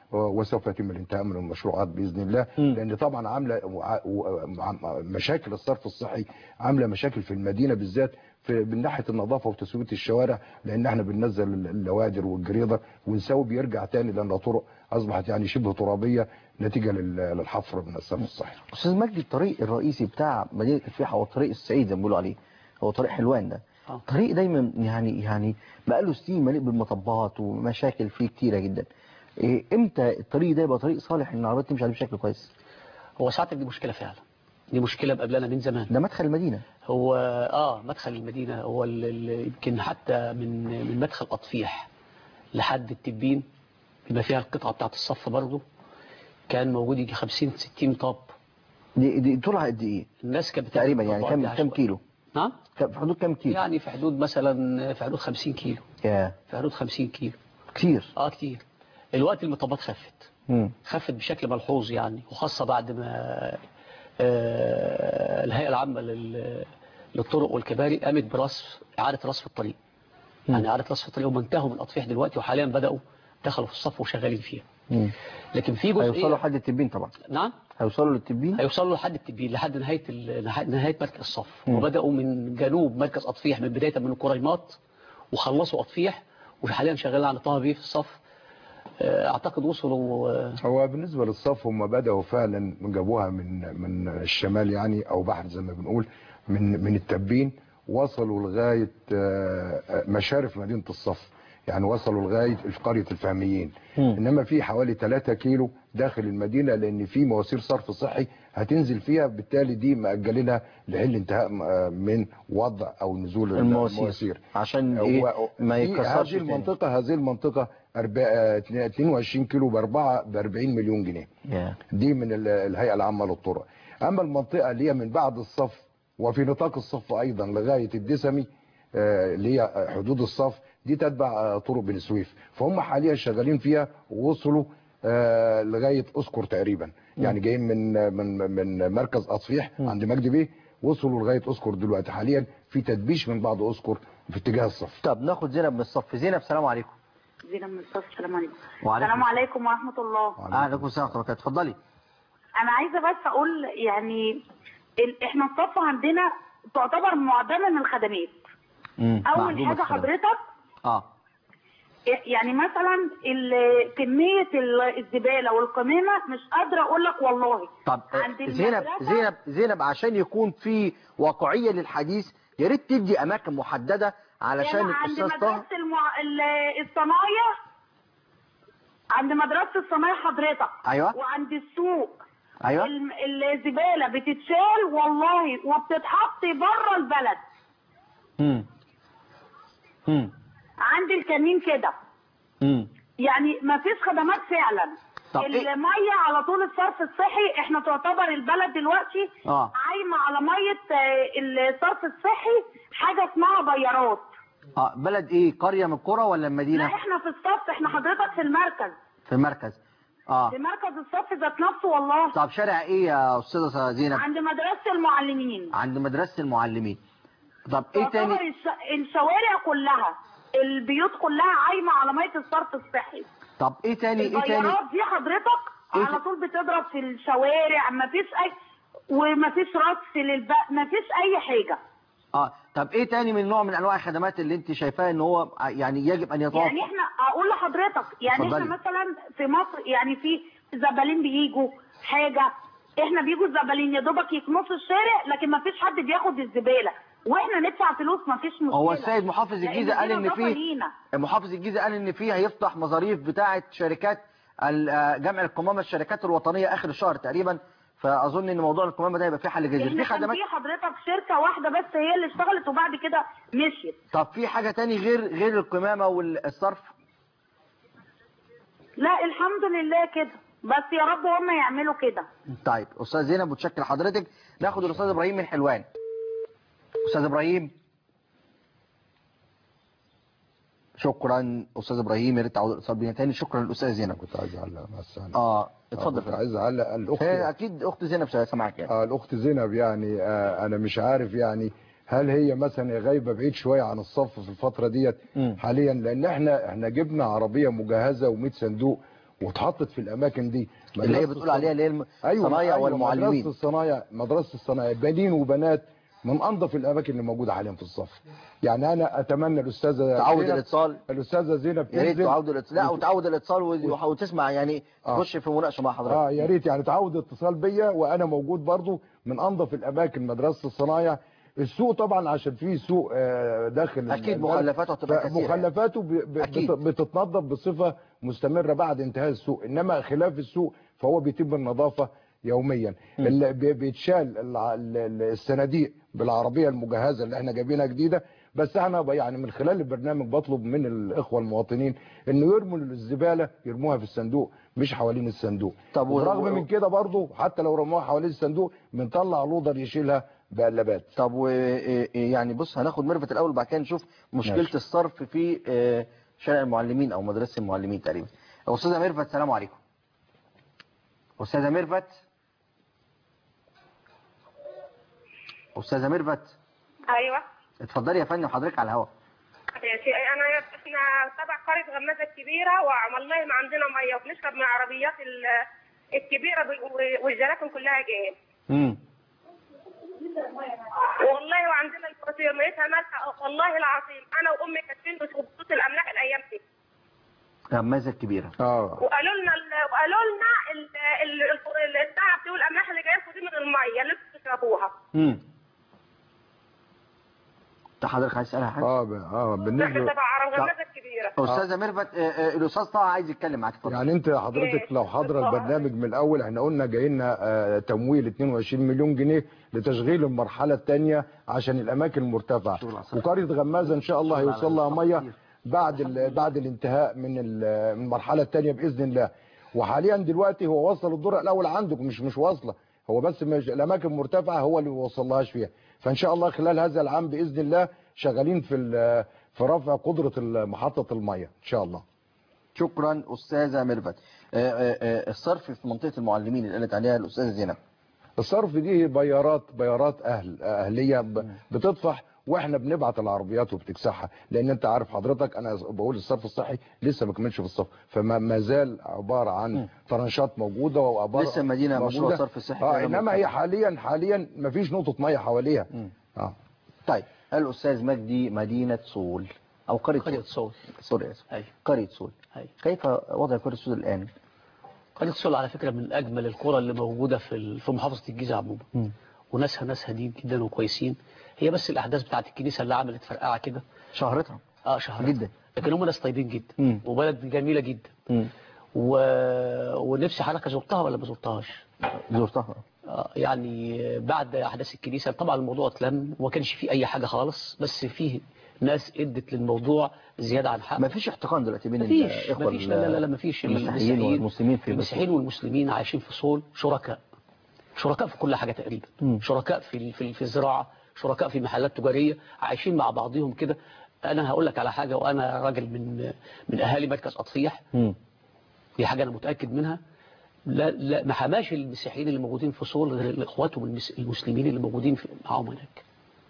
وسوف يتم الانتهاء من المشروعات باذن الله
مم.
لان طبعا عامله وع- وع- مشاكل الصرف الصحي عامله مشاكل في المدينه بالذات في من ناحيه النظافه وتسويه الشوارع لان احنا بننزل اللوادر والجريده ونسوي بيرجع تاني لان طرق اصبحت يعني شبه ترابيه نتيجه لل- للحفر من الصرف الصحي
استاذ مجدي الطريق الرئيسي بتاع مدينه الفيحة هو طريق السعيد زي ما بيقولوا عليه هو طريق حلوان ده
آه.
طريق دايما يعني يعني بقاله سنين مليء بالمطبات ومشاكل فيه كتيره جدا إيه امتى الطريق ده يبقى طريق صالح ان العربيات تمشي عليه بشكل كويس
هو ساعتك دي مشكلة فعلا دي مشكلة قبلنا من زمان
ده مدخل المدينه
هو اه مدخل المدينة هو ال- ال- يمكن حتى من من مدخل أطفيح لحد التبين بما فيها القطعة بتاعت الصف برضه كان موجود يجي 50 60 طاب
دي دي طولها قد ايه
الناس كانت بتعمل
تقريبا يعني
طابات
كام
دي
كام
عشوائية.
كيلو
نعم
كام- في حدود كام كيلو
يعني في حدود مثلا في حدود 50 كيلو
يا
في حدود 50 كيلو
كتير
اه كتير الوقت المطبات خفت
مم.
خفت بشكل ملحوظ يعني وخاصة بعد ما آه، الهيئة العامة لل- للطرق والكباري قامت برصف إعادة رصف الطريق يعني إعادة رصف الطريق هم انتهوا من أطفيح دلوقتي وحاليا بدأوا دخلوا في الصف وشغالين فيها
مم.
لكن في
هيوصلوا
جزئية
لحد التبين طبعا
نعم
هيوصلوا للتبين
هيوصلوا لحد التبين لحد نهاية ال- لحد نهاية مركز الصف
مم.
وبدأوا من جنوب مركز أطفيح من بداية من الكريمات وخلصوا أطفيح وحاليا شغالين على طه بيه في الصف آه، أعتقد وصلوا آه،
هو بالنسبه للصف هم بداوا فعلا جابوها من من الشمال يعني او بحر زي ما بنقول من من التبين وصلوا لغايه آه، آه، مشارف مدينه الصف يعني وصلوا لغايه في قريه الفهميين
مم.
انما في حوالي 3 كيلو داخل المدينه لان في مواسير صرف صحي هتنزل فيها بالتالي دي مأجلينها لحل انتهاء آه، من وضع او نزول
المواسير
المواسير
عشان
هو
ايه ما
في
يتكسرش
هذه
تاني.
المنطقه هذه المنطقه أربع- آه، 22 كيلو باربعه ب 40 مليون جنيه
يا
دي من ال- الهيئه العامه للطرق اما المنطقه اللي هي من بعد الصف وفي نطاق الصف ايضا لغايه الدسمي آه، اللي هي حدود الصف دي تتبع آه، طرق بن سويف فهم حاليا شغالين فيها ووصلوا آه، لغايه اسكر تقريبا يعني جايين من من من مركز اطفيح عند مجدي بيه وصلوا لغايه اسكر دلوقتي حاليا في تدبيش من بعض اسكر في اتجاه الصف
طب ناخد زينب من الصف زينب سلام عليكم
زينب من الصف السلام عليكم
وعليكم
السلام عليكم ورحمة الله
اهلا وسهلا حضرتك اتفضلي
أنا عايزة بس أقول يعني ال- إحنا الصف عندنا تعتبر معدمة من الخدمات
مم.
أول
معلومة
حاجة
السلام.
حضرتك
اه
يعني مثلا ال- كمية ال- الزبالة والقمامة مش قادرة أقول لك والله
طب آه،
عند
زينب
المدرسة-
زينب زينب عشان يكون في واقعية للحديث يا ريت تدي اماكن محددة علشان
يعني عند
الاستاذ طه
مدرسة المع... ال- الصنايع عند مدرسة الصنايع حضرتك
ايوه
وعند السوق
ايوه
الم- الزبالة بتتشال والله وبتتحط بره البلد
امم امم
عند الكمين كده
امم
يعني ما فيش خدمات فعلا
طب إيه؟
المية على طول الصرف الصحي احنا تعتبر البلد دلوقتي
اه
عايمة على مية آه، الصرف الصحي حاجة اسمها بيارات
اه بلد ايه قرية من القرى ولا
لا
المدينة
احنا في الصف احنا حضرتك في المركز
في المركز اه
في مركز الصف ذات نفسه والله
طب شارع ايه يا استاذة زينب
عند مدرسة المعلمين
عند مدرسة المعلمين طب ايه
تعتبر
تاني
الش- الشوارع كلها البيوت كلها عايمة على مية الصرف الصحي
طب ايه تاني ايه تاني
البيارات دي حضرتك
إيه
على
ت-
طول بتضرب في الشوارع مفيش اي ومفيش رصف للب مفيش اي حاجه
اه طب ايه تاني من نوع من انواع الخدمات اللي انت شايفاه ان هو يعني يجب ان يتوفر
يعني احنا اقول لحضرتك يعني
اتفضلي.
احنا مثلا في مصر يعني في زبالين بيجوا حاجه احنا بيجوا الزبالين يا دوبك يكنسوا الشارع لكن مفيش حد بياخد الزباله واحنا ندفع فلوس مفيش مشكله
هو السيد محافظ
لأن
الجيزة
دي
قال ان
نظافة
في
لينا.
محافظ الجيزة قال ان في هيفتح مظاريف بتاعة شركات ال- آه، جمع القمامة الشركات الوطنية اخر الشهر تقريبا فاظن ان موضوع القمامة ده يبقى فيه حل جذري
احنا
في
كان
خدمات
في حضرتك شركه واحده بس هي اللي اشتغلت وبعد كده مشيت
طب في حاجة تاني غير غير القمامة والصرف
لا الحمد لله كده بس يا رب هم يعملوا كده
طيب استاذ زينب متشكر حضرتك ناخد الاستاذ ابراهيم من حلوان استاذ ابراهيم شكرا استاذ ابراهيم يا ريت تعود الاتصال بينا تاني شكرا للاستاذ زينب
كنت عايز اعلق مع السلامه
اه اتفضل
كنت عايز اعلق الاخت
هي اكيد اخت زينب سامعك يعني
آه الاخت زينب يعني آه انا مش عارف يعني هل هي مثلا غايبه بعيد شويه عن الصف في الفتره ديت
مم.
حاليا لان احنا احنا جبنا عربيه مجهزه و100 صندوق واتحطت في الاماكن دي
اللي هي
مدرسة
بتقول عليها اللي هي الم-
ايوه
الصنايع
أيوة
والمعلمين
مدرسه الصنايع مدرسه الصنايع بنين وبنات من انظف الاماكن اللي موجوده حاليا في الصف يعني انا اتمنى الاستاذه
تعود
زينب-
الاتصال
الاستاذه زينب
يا ريت
تنزل
تعود الاتصال لا وتعود الاتصال و- وتسمع يعني
آه.
تخش في مناقشه مع حضرتك
اه يا ريت يعني تعود اتصال بيا وانا موجود برضو من انظف الاماكن مدرسه الصنايع السوق طبعا عشان فيه سوق آه، داخل
أكيد
البلد،
مخلفاته هتبقى كثيرة
مخلفاته ب- ب-
أكيد.
بت- بتتنظف بصفه مستمره بعد انتهاء السوق انما خلاف السوق فهو بيتم النظافه يوميا اللي بي- بيتشال الع- ال- ال- الصناديق بالعربيه المجهزه اللي احنا جايبينها جديده بس انا ب- يعني من خلال البرنامج بطلب من الاخوه المواطنين انه يرموا الزباله يرموها في الصندوق مش حوالين الصندوق
طب و-
وبرغم
و-
من كده برضه حتى لو رموها حوالين الصندوق بنطلع لودر يشيلها بقلبات
طب و إيه- إيه يعني بص هناخد ميرفت الاول وبعد كده نشوف مشكله
ماشي.
الصرف في آه، شارع المعلمين او مدرسه المعلمين تقريبا استاذه ميرفت السلام عليكم استاذه ميرفت استاذه ميرفت
ايوه
اتفضلي يا فندم حضرتك على الهواء
ماشي انا احنا تبع قريه غمازه الكبيره والله ما عندنا ميه وبنشرب من العربيات ال- الكبيره بال- والجراكن كلها جايه
امم
والله وعندنا الفواتير ميتها مالحه والله العظيم انا وامي كاتبين بخصوص الاملاح الايام دي
غمازه كبيره
اه
وقالوا لنا ال- وقالوا لنا ال- ال- ال- التعب دي والاملاح اللي جايه لكم دي من الميه اللي انتوا بتشربوها
امم انت حضرتك عايز تسالها حاجه
اه ب- اه
احنا
بالنسبه
تبع غمازه الكبيره
استاذه ميرفت آه، آه، الاستاذ طه عايز يتكلم معاك اتفضل
يعني انت حضرتك لو حاضره البرنامج من الاول احنا قلنا جاي لنا آه، تمويل 22 مليون جنيه لتشغيل المرحله الثانيه عشان الاماكن المرتفعه
شغل عسل.
وقريه غمازه ان شاء الله
شغل
هيوصل لها
على
ميه
كتير.
بعد ال- بعد الانتهاء من ال- من المرحله الثانيه باذن الله وحاليا دلوقتي هو وصل الدور الاول عندكم مش مش واصله هو بس مش الاماكن مرتفعه هو اللي وصلهاش فيها فان شاء الله خلال هذا العام باذن الله شغالين في ال- في رفع قدره محطه الميه ان شاء الله
شكرا استاذه ميرفت آه، آه، آه، الصرف في منطقه المعلمين اللي قالت عليها الاستاذه زينب
الصرف دي بيارات بيارات اهل اهليه ب- بتطفح واحنا بنبعت العربيات وبتكسحها لان انت عارف حضرتك انا بقول الصرف الصحي لسه ما كملش في الصف فما ما زال عباره عن طرنشات موجوده وعباره
لسه المدينة مشروع
موجودة.
صرف صحي
اه
غير
انما هي
مرتفع.
حاليا حاليا ما فيش نقطه ميه حواليها اه
طيب الاستاذ مجدي مدينه صول او قريه
قرية
صول
صول
سوري اسف
أيوة.
قريه صول
أيوة.
كيف وضع قريه صول الان
قرية صول على فكرة من أجمل القرى اللي موجودة في ال- في محافظة الجيزة عموما وناسها ناس هادين جدا وكويسين هي بس الأحداث بتاعت الكنيسة اللي عملت فرقعة كده
شهرتها
اه شهر
جدا.
لكن هم ناس طيبين جدا
مم.
وبلد جميلة جدا
مم.
و... ونفسي حضرتك زرتها ولا ما زرتهاش
زرتها
آه، يعني بعد احداث الكنيسه طبعا الموضوع اتلم وما كانش فيه اي حاجه خالص بس فيه ناس ادت للموضوع زياده عن حق
ما فيش احتقان دلوقتي بين
مفيش
الاخوه
مفيش لا لا لا, لا مفيش
المسيحيين والمسلمين في
المسيحيين والمسلمين عايشين في صول شركاء شركاء في كل حاجه تقريبا
مم.
شركاء في ال- في ال- في الزراعه شركاء في محلات تجاريه عايشين مع بعضهم كده انا هقول لك على حاجه وانا راجل من من اهالي مركز اطفيح
مم.
دي حاجه انا متاكد منها لا لا ما حماش المسيحيين اللي موجودين في صول غير اخواتهم المس- المسلمين اللي موجودين في معاهم هناك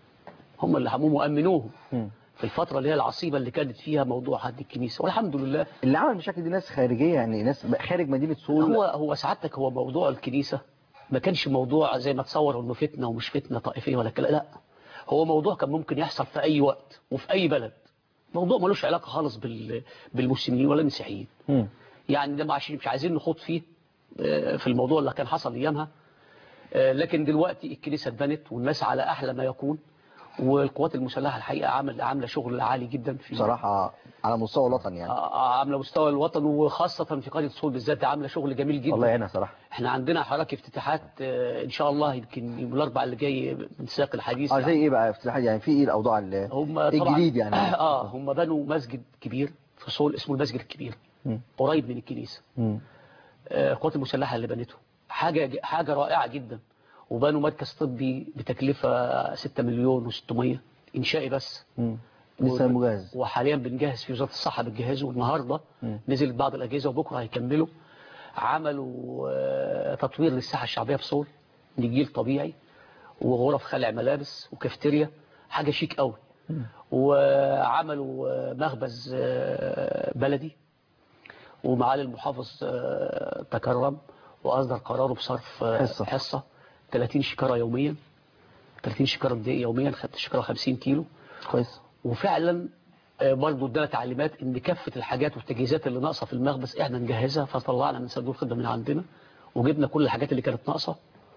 هم اللي حموهم وامنوهم
مم.
في الفتره اللي هي العصيبه اللي كانت فيها موضوع حد الكنيسه والحمد لله
اللي عمل المشاكل دي ناس خارجيه يعني ناس خارج مدينه صول
هو هو سعادتك هو موضوع الكنيسه ما كانش موضوع زي ما تصور انه فتنه ومش فتنه طائفيه ولا كده لا هو موضوع كان ممكن يحصل في اي وقت وفي اي بلد موضوع ملوش علاقه خالص بال بالمسلمين ولا المسيحيين
مم.
يعني ده عشان مش عايزين نخوض فيه آه، في الموضوع اللي كان حصل ايامها آه، لكن دلوقتي الكنيسه اتبنت والناس على احلى ما يكون والقوات المسلحه الحقيقه عامله عامله شغل عالي جدا في
بصراحه على مستوى الوطن يعني
آه، عامله مستوى الوطن وخاصه في قريه صول بالذات عامله شغل جميل جدا
الله يعينها صراحه
احنا عندنا حركة افتتاحات آه، ان شاء الله يمكن يوم الاربعاء اللي جاي من سياق الحديث
اه زي ايه بقى افتتاحات يعني في ايه الاوضاع اللي
هم طبعا
الجديد يعني
اه هم بنوا مسجد كبير في صول اسمه المسجد الكبير
مم.
قريب من الكنيسة
مم.
آه، القوات المسلحة اللي بنته حاجة حاجة رائعة جدا وبنوا مركز طبي بتكلفة 6 مليون و600 انشائي بس
مم. لسه
و-
مجهز
وحاليا بنجهز في وزارة الصحة بتجهزه والنهاردة
مم.
نزلت بعض الأجهزة وبكرة هيكملوا عملوا آه، تطوير للساحة الشعبية في صول نجيل طبيعي وغرف خلع ملابس وكافتيريا حاجة شيك قوي وعملوا آه، مخبز آه، بلدي ومعالي المحافظ آه، تكرم واصدر قراره بصرف آه،
حصة.
حصه 30 شكاره يوميا 30 شكاره دقيق يوميا خدت شكاره 50 كيلو
كويس
وفعلا آه، برضه ادانا تعليمات ان كافه الحاجات والتجهيزات اللي ناقصه في المخبز احنا نجهزها فطلعنا من صندوق الخدمه من عندنا وجبنا كل الحاجات اللي كانت ناقصه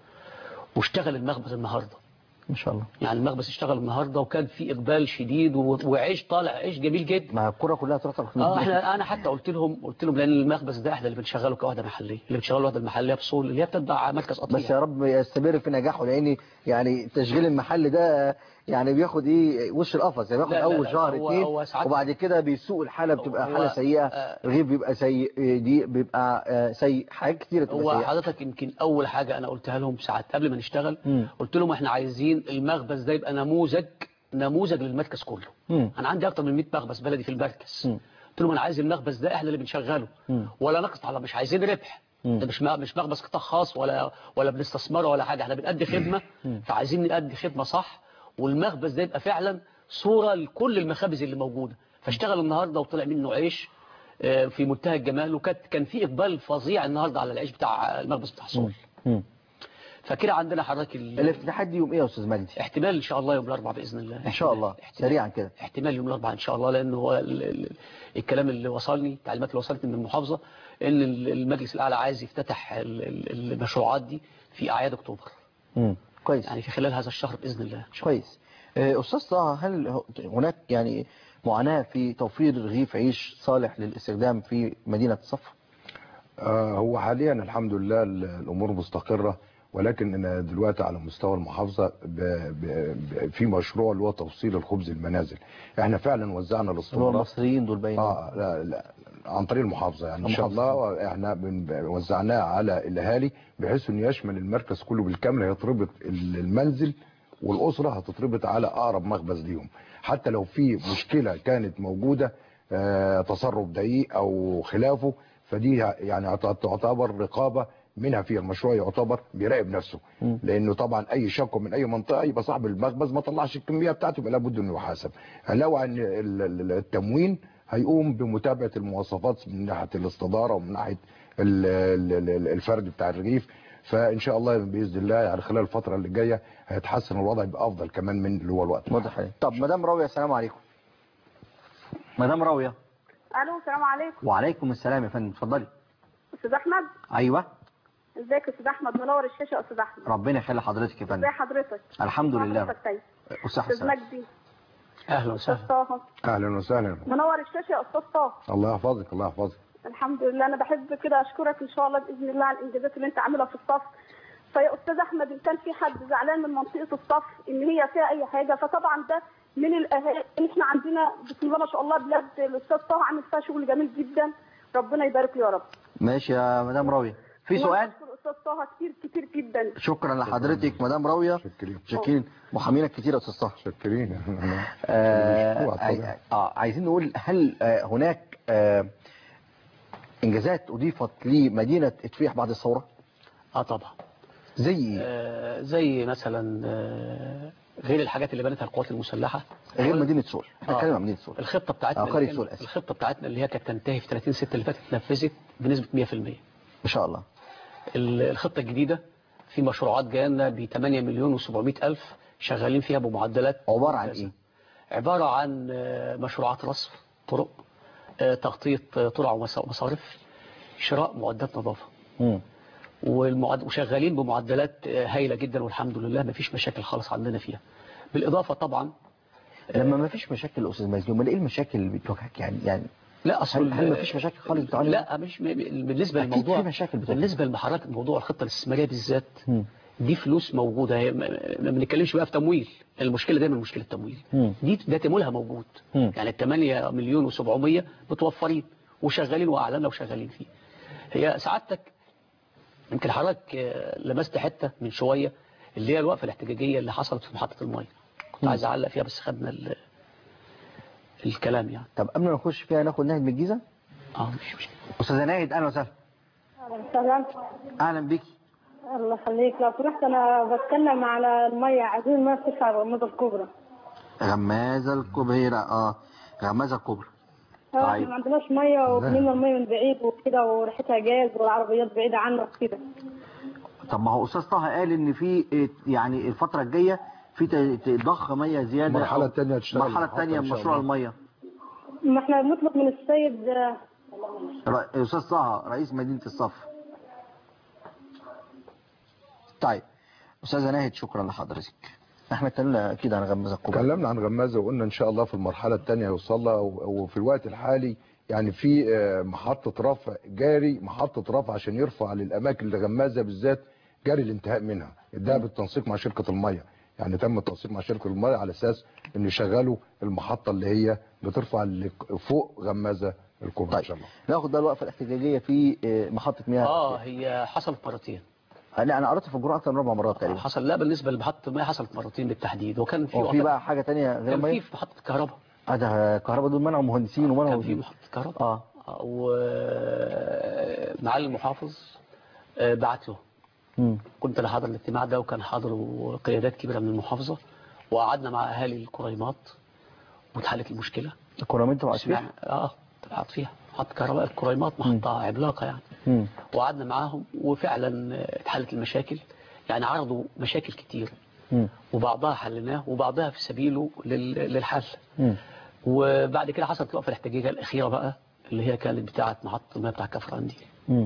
واشتغل المخبز النهارده
ان شاء الله
يعني المخبز اشتغل النهارده وكان في اقبال شديد و- وعيش طالع عيش جميل جدا
ما الكرة كلها تروح تاخد
اه احنا انا حتى قلت لهم قلت لهم لان المخبز ده احنا اللي بنشغله كوحده محليه اللي بنشغله الوحده المحليه بصول اللي هي بتتبع مركز قطيع
بس يا رب يستمر في نجاحه لان يعني تشغيل المحل ده يعني بياخد ايه وش القفص يعني بياخد
لا، لا،
اول
لا،
شهر
هو-
اتنين
هو ساعات-
وبعد كده بيسوق الحاله بتبقى
هو-
حاله سيئه
آه.
الرغيف بيبقى سيء دي بيبقى آه، سيء حاجات كتيره بتبقى
هو
سيئه
حضرتك يمكن اول حاجه انا قلتها لهم ساعات قبل ما نشتغل
مم.
قلت لهم احنا عايزين المخبز ده يبقى نموذج نموذج للمركز كله
مم.
انا عندي اكتر من 100 مخبز بلدي في المركز
مم.
قلت لهم انا عايز المخبز ده احنا اللي بنشغله
مم.
ولا نقص على مش عايزين ربح
مم.
ده مش م- مش مخبز قطاع خاص ولا ولا بنستثمره ولا حاجه احنا بنأدي خدمه فعايزين نأدي خدمه صح والمخبز ده يبقى فعلا صوره لكل المخابز اللي موجوده فاشتغل النهارده وطلع منه عيش آه، في منتهى الجمال وكانت كان في اقبال فظيع النهارده على العيش بتاع المخبز بتاع صول
مم.
فكده عندنا حضرتك ال-
الافتتاحات دي يوم ايه يا استاذ مجدي
احتمال ان شاء الله يوم الاربعاء باذن الله
ان شاء الله
احتمال.
سريعا كده
احتمال يوم الاربعاء ان شاء الله لان هو ال- ال- الكلام اللي وصلني التعليمات اللي وصلتني من المحافظه ان ال- المجلس الاعلى عايز يفتتح ال- ال- المشروعات دي في اعياد اكتوبر
مم. كويس
يعني في خلال هذا الشهر باذن الله إن شاء الله.
كويس آه، استاذ طه هل هناك يعني معاناه في توفير رغيف عيش صالح للاستخدام في مدينه الصف
آه، هو حاليا الحمد لله ال- الامور مستقره ولكن أنا دلوقتي على مستوى المحافظه ب ب ب في مشروع اللي هو توصيل الخبز المنازل احنا فعلا وزعنا
اللي هو
الاستمارات
المصريين دول باين
اه لا لا عن طريق المحافظه يعني ان شاء
المحافظة.
الله احنا بن- وزعناه على الاهالي بحيث انه يشمل المركز كله بالكامل هيتربط ال- المنزل والاسره هتتربط على اقرب مخبز ليهم حتى لو في مشكله كانت موجوده آه، تصرف دقيق او خلافه فدي يعني هت- تعتبر رقابه منها في المشروع يعتبر بيراقب نفسه
مم.
لانه طبعا اي شكوى من اي منطقه يبقى صاحب المخبز ما طلعش الكميه بتاعته يبقى لابد انه يحاسب علاوه عن ال- ال- التموين هيقوم بمتابعه المواصفات من ناحيه الاستداره ومن ناحيه ال- ال- ال- الفرد بتاع الرغيف فان شاء الله باذن الله يعني خلال الفتره اللي جايه هيتحسن الوضع يبقى افضل كمان من اللي هو الوقت
واضح عليه. طب مدام راويه السلام عليكم مدام راويه
الو السلام عليكم
وعليكم السلام يا فندم اتفضلي
استاذ احمد
ايوه
ازيك يا استاذ احمد منور الشاشه يا استاذ احمد
ربنا يخلي حضرتك يا
ازي
فندم
حضرتك
الحمد لله
حضرتك طيب
وصحة
استاذ
السلام
مجدي
اهلا
استاذ
وسهلا
طه
اهلا وسهلا
منور الشاشه يا استاذ طه
الله يحفظك الله يحفظك
الحمد لله انا بحب كده اشكرك ان شاء الله باذن الله على الانجازات اللي انت عاملها في الصف فيا استاذ احمد ان كان في حد زعلان من منطقه الصف ان هي فيها اي حاجه فطبعا ده من الاهالي احنا عندنا بسم الله ما شاء الله بلاد الاستاذ طه عامل فيها شغل جميل جدا ربنا يبارك له يا رب
ماشي يا مدام راويه في سؤال
بشكر الاستاذ طه كتير كتير جدا
شكرا لحضرتك مدام راويه
شكرين
شاكرين محامينك كتير يا استاذ طه
شكرين
آه
مشكور على
آه آه، عايزين نقول هل آه هناك آه انجازات اضيفت لمدينه اتفيح بعد الثوره
اه طبعا
زي إيه؟
آه زي مثلا آه غير الحاجات اللي بنتها القوات المسلحه
غير مدينه سول احنا
آه.
بنتكلم عن مدينه سول
الخطه بتاعتنا
آه،
اللي
قرية
كانت-
سول، آسف.
الخطه بتاعتنا اللي هي كانت تنتهي في 30 6 اللي فاتت اتنفذت بنسبه 100%
ان شاء الله
ال- الخطة الجديدة في مشروعات جايه لنا ب 8 مليون و700 ألف شغالين فيها بمعدلات
عباره عن
ممتازة.
ايه
عبارة عن آه، مشروعات رصف طرق آه، تغطية آه، ترع ومص- ومصارف شراء معدات نظافة
مم.
والمعد... وشغالين بمعدلات آه، هايلة جدا والحمد لله ما فيش مشاكل خالص عندنا فيها بالإضافة طبعا
لما ما فيش مشاكل يا استاذ مجدي امال ايه المشاكل اللي بتواجهك يعني يعني
لا اصل
هل- هل مفيش مشاكل خالص بتعاني
لا مش م- بالنسبة
أكيد
للموضوع
في مشاكل بتواجهك.
بالنسبة لمحرك موضوع الخطة الاستثمارية بالذات
مم.
دي فلوس موجودة هي ما ما بنتكلمش بقى في تمويل المشكلة دايما مشكلة تمويل
مم.
دي ده تمويلها موجود
مم.
يعني ال 8 مليون و700 متوفرين وشغالين واعلنا وشغالين فيه هي سعادتك يمكن حضرتك آه، لمست حتة من شوية اللي هي الوقفة الاحتجاجية اللي حصلت في محطة المية كنت
مم.
عايز اعلق فيها بس خدنا ال- الكلام يعني
طب قبل ما نخش فيها ناخد ناهد من الجيزه
اه مش مشكلة
استاذه ناهد اهلا وسهلا
سلام
اهلا بيكي
الله يخليك لو سمحت انا بتكلم على الميه عايزين ما تدفع الغموض الكبرى
غمازه الكبرى اه غمازه الكبرى
احنا
طيب.
ما عندناش ميه وبنملى الميه من بعيد وكده وريحتها جاز والعربيات بعيده عنا وكده
طب ما هو استاذ طه قال ان في إيه، يعني الفتره الجايه في ت- ت- ضخ ميه زياده
المرحلة
أو
التانية هتشتغل
المرحله
المحطة
الثانيه
إن شاء
مشروع
الله.
الميه
ما احنا بنطلب من السيد آه،
ر- استاذ طه رئيس مدينه الصف طيب استاذه ناهد شكرا لحضرتك احمد تقول اكيد هنغمز الكوبا
اتكلمنا عن غمازه وقلنا ان شاء الله في المرحله الثانيه يوصل لها و- وفي الوقت الحالي يعني في آه، محطه رفع جاري محطه رفع عشان يرفع للاماكن اللي غمازه بالذات جاري الانتهاء منها ده بالتنسيق مع شركه الميه يعني تم التنسيق مع شركه الميه على اساس ان يشغلوا المحطه اللي هي بترفع اللي فوق غمازه الكوبري ان شاء الله
ناخد بقى الوقفه الاحتجاجيه في آه، محطه مياه
اه هي حصلت مرتين
لا انا قريت في الجرعه اكتر من اربع مرات تقريبا
حصل لا بالنسبه لمحطه المياه حصلت مرتين بالتحديد وكان في
وفي
وقت-
بقى حاجه تانية غير
كان
ميه
في محطه كهرباء
اه ده كهرباء دول منعوا مهندسين ومنعوا
كان في محطه كهرباء
اه
ومعالي المحافظ آه، بعت له
مم.
كنت انا حاضر الاجتماع ده وكان حاضر قيادات كبيره من المحافظه وقعدنا مع اهالي الكريمات واتحلت المشكله
الكرامات مع
سمعنا اه طلعت فيها محطه كهرباء الكريمات محطه عملاقه يعني
مم.
وقعدنا معاهم وفعلا آه، اتحلت المشاكل يعني عرضوا مشاكل كتير
مم.
وبعضها حلناه وبعضها في سبيله لل- للحل
مم.
وبعد كده حصلت الوقفه الاحتجاجيه الاخيره بقى اللي هي كانت بتاعه محطه المياه بتاع كفراندي
مم.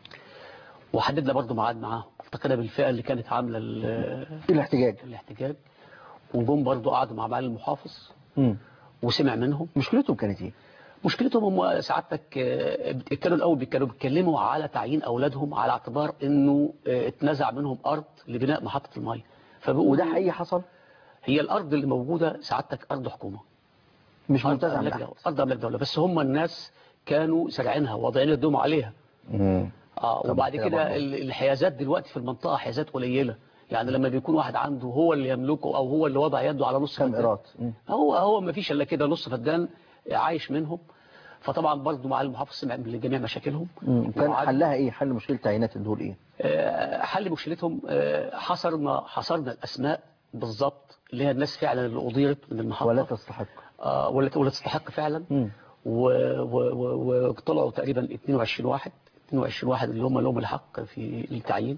وحددنا برضو ميعاد معاهم التقينا بالفئه اللي كانت عامله ال-
الاحتجاج
الاحتجاج وجم برضو قعدوا مع معالي المحافظ
مم.
وسمع منهم
مشكلتهم كانت ايه
مشكلتهم هم سعادتك آه، كانوا الاول كانوا بيتكلموا على تعيين اولادهم على اعتبار انه آه، اتنزع منهم ارض لبناء محطه الميه فبيقولوا
وده حقيقي حصل
هي الارض اللي موجوده سعادتك ارض حكومه
مش
ارض
منتزع من
املاك
أحد.
دوله ارض املاك دوله بس هم الناس كانوا سارعينها واضعين يدهم عليها
مم.
اه
طب
وبعد
كده
كده
برضه.
ال- الحيازات دلوقتي في المنطقه حيازات قليله يعني لما بيكون واحد عنده هو اللي يملكه او هو اللي وضع يده على نص
كم
فدان
ايراد مم.
هو هو ما فيش الا كده نص فدان عايش منهم فطبعا برضه مع المحافظ سمع لجميع مشاكلهم
مم. كان
وعاد-
حلها ايه حل مشكله تعيينات الدول ايه
آه، حل مشكلتهم آه، حصرنا حصرنا الاسماء بالظبط اللي هي الناس فعلا اللي اضيرت من المحطه
ولا تستحق
آه، ولا ولا تستحق فعلا
مم.
و- و- و- وطلعوا تقريبا 22 واحد 22 واحد اللي هم لهم الحق في التعيين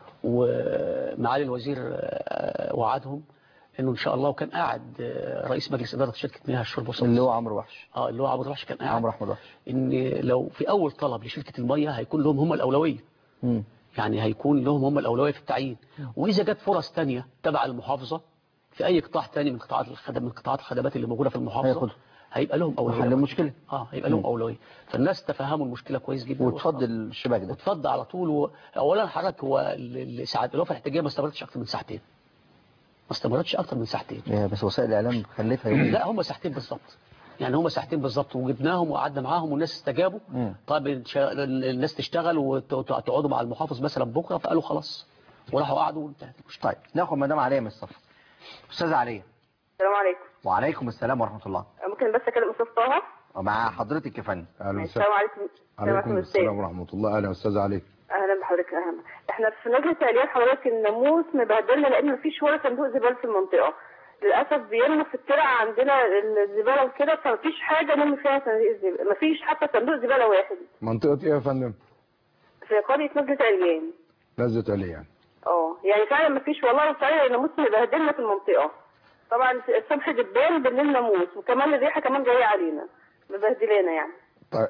ومعالي الوزير آه، وعدهم انه ان شاء الله وكان قاعد آه، رئيس مجلس اداره شركه مياه الشرب والصرف
اللي هو عمرو وحش
اه اللي هو عمرو وحش كان قاعد
عمرو احمد وحش
ان لو في اول طلب لشركه الميه هيكون لهم هم الاولويه
مم.
يعني هيكون لهم هم الأولوية في التعيين وإذا جت فرص تانية تبع المحافظة في أي قطاع تاني من قطاعات الخدمات من قطاعات الخدمات اللي موجودة في المحافظة
هياخدها.
هيبقى لهم أولوية
وحل المشكله
اه هيبقى لهم
مم.
أولوية فالناس تفهموا المشكلة كويس جدا
وتفضل الشباك ده
وتفضل على طول و... أولا حضرتك هو ال- ال- ساعات الوقفة الاحتجاجية ما استمرتش أكتر من ساعتين ما استمرتش أكتر من ساعتين
يا بس وسائل الاعلام خلفها يومين
لا هم ساعتين بالظبط يعني هم ساعتين بالظبط وجبناهم وقعدنا معاهم والناس استجابوا
مم.
طيب إن شاء- الناس تشتغل وتقعدوا مع المحافظ مثلا بكره فقالوا خلاص وراحوا قعدوا وانتهت المشكله
طيب ناخد مدام عليا من الصف استاذه عليا
السلام عليكم
وعليكم السلام ورحمه الله
ممكن بس اكلم استاذ طه
ومع حضرتك يا فندم
اهلا
السلام
وسهلا
عليكم
عليكم
أستاذ.
السلام ورحمه الله اهلا استاذ علي
اهلا بحضرتك اهلا احنا في لجنه تقليل حضرتك الناموس مبهدلنا لان مفيش ولا صندوق زباله في المنطقه للاسف بيرموا في الترع عندنا الزباله وكده فمفيش حاجه نرمي فيها صناديق الزباله مفيش حتى صندوق زباله واحد
منطقه ايه يا فندم
في قريه نجده عليان
لذة علي يعني
اه يعني فعلا مفيش والله فعلا الناموس مبهدلنا في المنطقه طبعا الصبح دبان بالليل ناموس وكمان الريحه كمان جايه علينا مبهدلانا يعني
طيب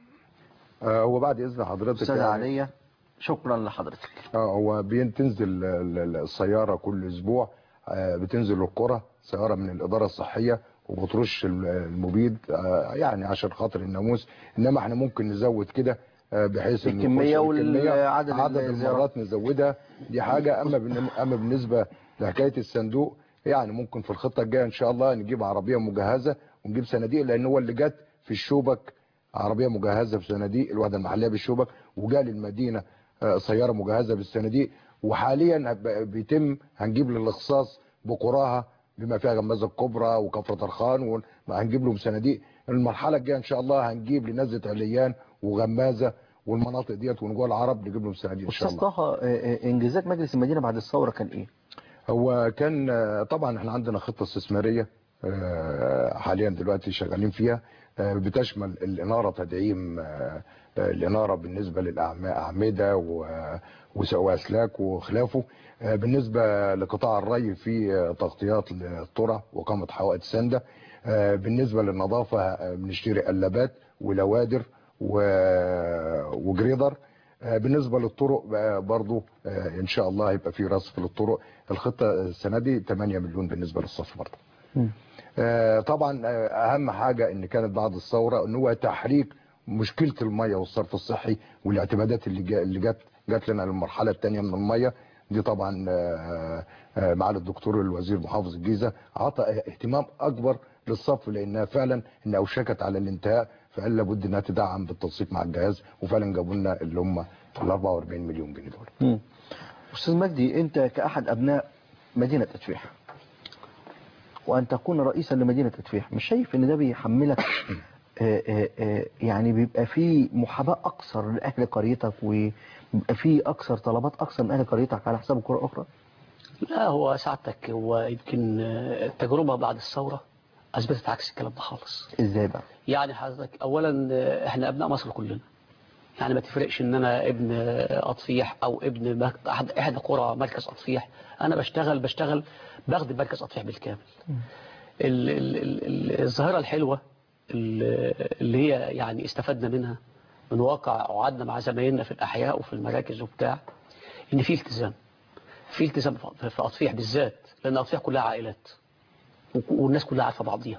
آه هو بعد اذن حضرتك
استاذه
يعني
عليا شكرا لحضرتك
اه هو بتنزل ال- ال- السياره كل اسبوع آه بتنزل القرى سياره من الاداره الصحيه وبترش ال- المبيد آه يعني عشان خاطر الناموس انما احنا ممكن نزود كده آه بحيث إن
الكمية
يخش
والعدد
عدد, عدد
الزيارات.
المرات نزودها دي حاجه اما بالن- اما بالنسبه لحكايه الصندوق يعني ممكن في الخطه الجايه ان شاء الله نجيب عربيه مجهزه ونجيب صناديق لان هو اللي جت في الشوبك عربيه مجهزه بصناديق الوحده المحليه بالشوبك وجاء للمدينه آه، سياره مجهزه بالصناديق وحاليا هب- بيتم هنجيب للاخصاص بقراها بما فيها غمازه الكبرى وكفر طرخان وهنجيب لهم صناديق المرحله الجايه ان شاء الله هنجيب لنزله عليان وغمازه والمناطق ديت ونجوع العرب نجيب لهم صناديق ان شاء
استاذ
الله
طه آه، آه، انجازات مجلس المدينه بعد الثوره كان ايه
هو كان آه، طبعا احنا عندنا خطه استثماريه آه، حاليا دلوقتي شغالين فيها آه، بتشمل الإنارة تدعيم آه، آه، الإنارة بالنسبة للأعمدة وأسلاك وخلافه آه، بالنسبة لقطاع الري في آه، تغطيات للترع وقامة حوائط سندة آه، بالنسبة للنظافة آه، بنشتري قلابات ولوادر و- وجريدر آه، بالنسبة للطرق آه، برضو آه، إن شاء الله هيبقى في رصف للطرق الخطة السنة دي 8 مليون بالنسبة للصف برضو آه، طبعا آه، اهم حاجة ان كانت بعد الثورة ان هو تحريك مشكلة المية والصرف الصحي والاعتمادات اللي جا- اللي جت جت لنا للمرحلة الثانية من المية دي طبعا آه، آه، معالي الدكتور الوزير محافظ الجيزة عطى اهتمام اكبر للصف لانها فعلا ان اوشكت على الانتهاء فقال لابد انها تدعم بالتنسيق مع الجهاز وفعلا جابوا لنا اللي هم ال 44 مليون جنيه دول
مم. أستاذ مجدي أنت كأحد أبناء مدينة أتفيح وأن تكون رئيسا لمدينة أتفيح مش شايف أن ده بيحملك آه، آه، آه، يعني بيبقى فيه محاباة أكثر لأهل قريتك وبيبقى فيه أكثر طلبات أكثر من أهل قريتك على حساب قرى أخرى
لا هو سعادتك هو يمكن آه، التجربة بعد الثورة أثبتت عكس الكلام ده خالص
إزاي بقى
يعني حضرتك أولا آه، إحنا أبناء مصر كلنا يعني ما تفرقش إن أنا ابن آه، أطفيح أو ابن مك- أحد إحدى قرى مركز أطفيح أنا بشتغل بشتغل بخدم مركز أطفيح بالكامل ال- ال- ال- ال- الظاهرة الحلوة ال- اللي هي يعني استفدنا منها من واقع قعدنا مع زمايلنا في الأحياء وفي المراكز وبتاع إن في التزام في التزام في في أطفيح بالذات لأن أطفيح كلها عائلات وك- والناس كلها عارفة بعضيها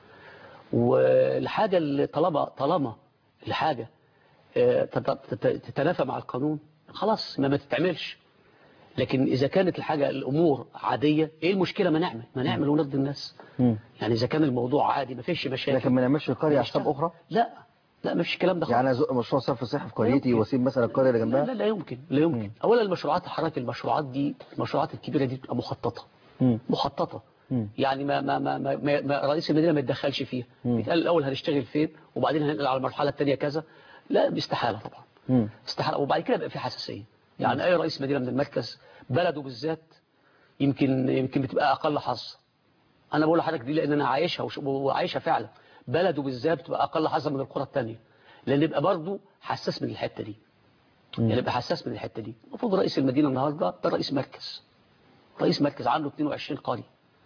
والحاجة اللي طالما طالما الحاجة آه، تت- تت- تتنافى مع القانون خلاص ما ما تتعملش لكن إذا كانت الحاجة الأمور عادية إيه المشكلة ما نعمل ما نعمل ونرضي الناس
مم.
يعني إذا كان الموضوع عادي ما فيش مشاكل
لكن ما نعملش القرية على حساب أخرى
لا لا ما فيش الكلام ده خالص
يعني أزق مشروع صرف صحي في قريتي واسيب مثلا القرية اللي
لا
جنبها
لا لا يمكن لا يمكن اولا المشروعات حضرتك المشروعات دي المشروعات الكبيره دي بتبقى مخططه
مم.
مخططه
مم.
يعني ما ما ما, ما, ما, ما رئيس المدينه ما يتدخلش فيها
مم.
بيتقال الاول هنشتغل فين وبعدين هننقل على المرحله الثانيه كذا لا باستحاله طبعا
مم.
استحاله وبعد كده بيبقى في حساسيه يعني اي رئيس مدينه من المركز بلده بالذات يمكن يمكن بتبقى اقل حظ انا بقول لحضرتك دي لان انا عايشها وش- وعايشها فعلا بلده بالذات بتبقى اقل حظا من القرى الثانيه لان يبقى برضه حساس من الحته دي يعني يبقى حساس من الحته دي المفروض رئيس المدينه النهارده ده رئيس مركز رئيس مركز عنده 22 قريه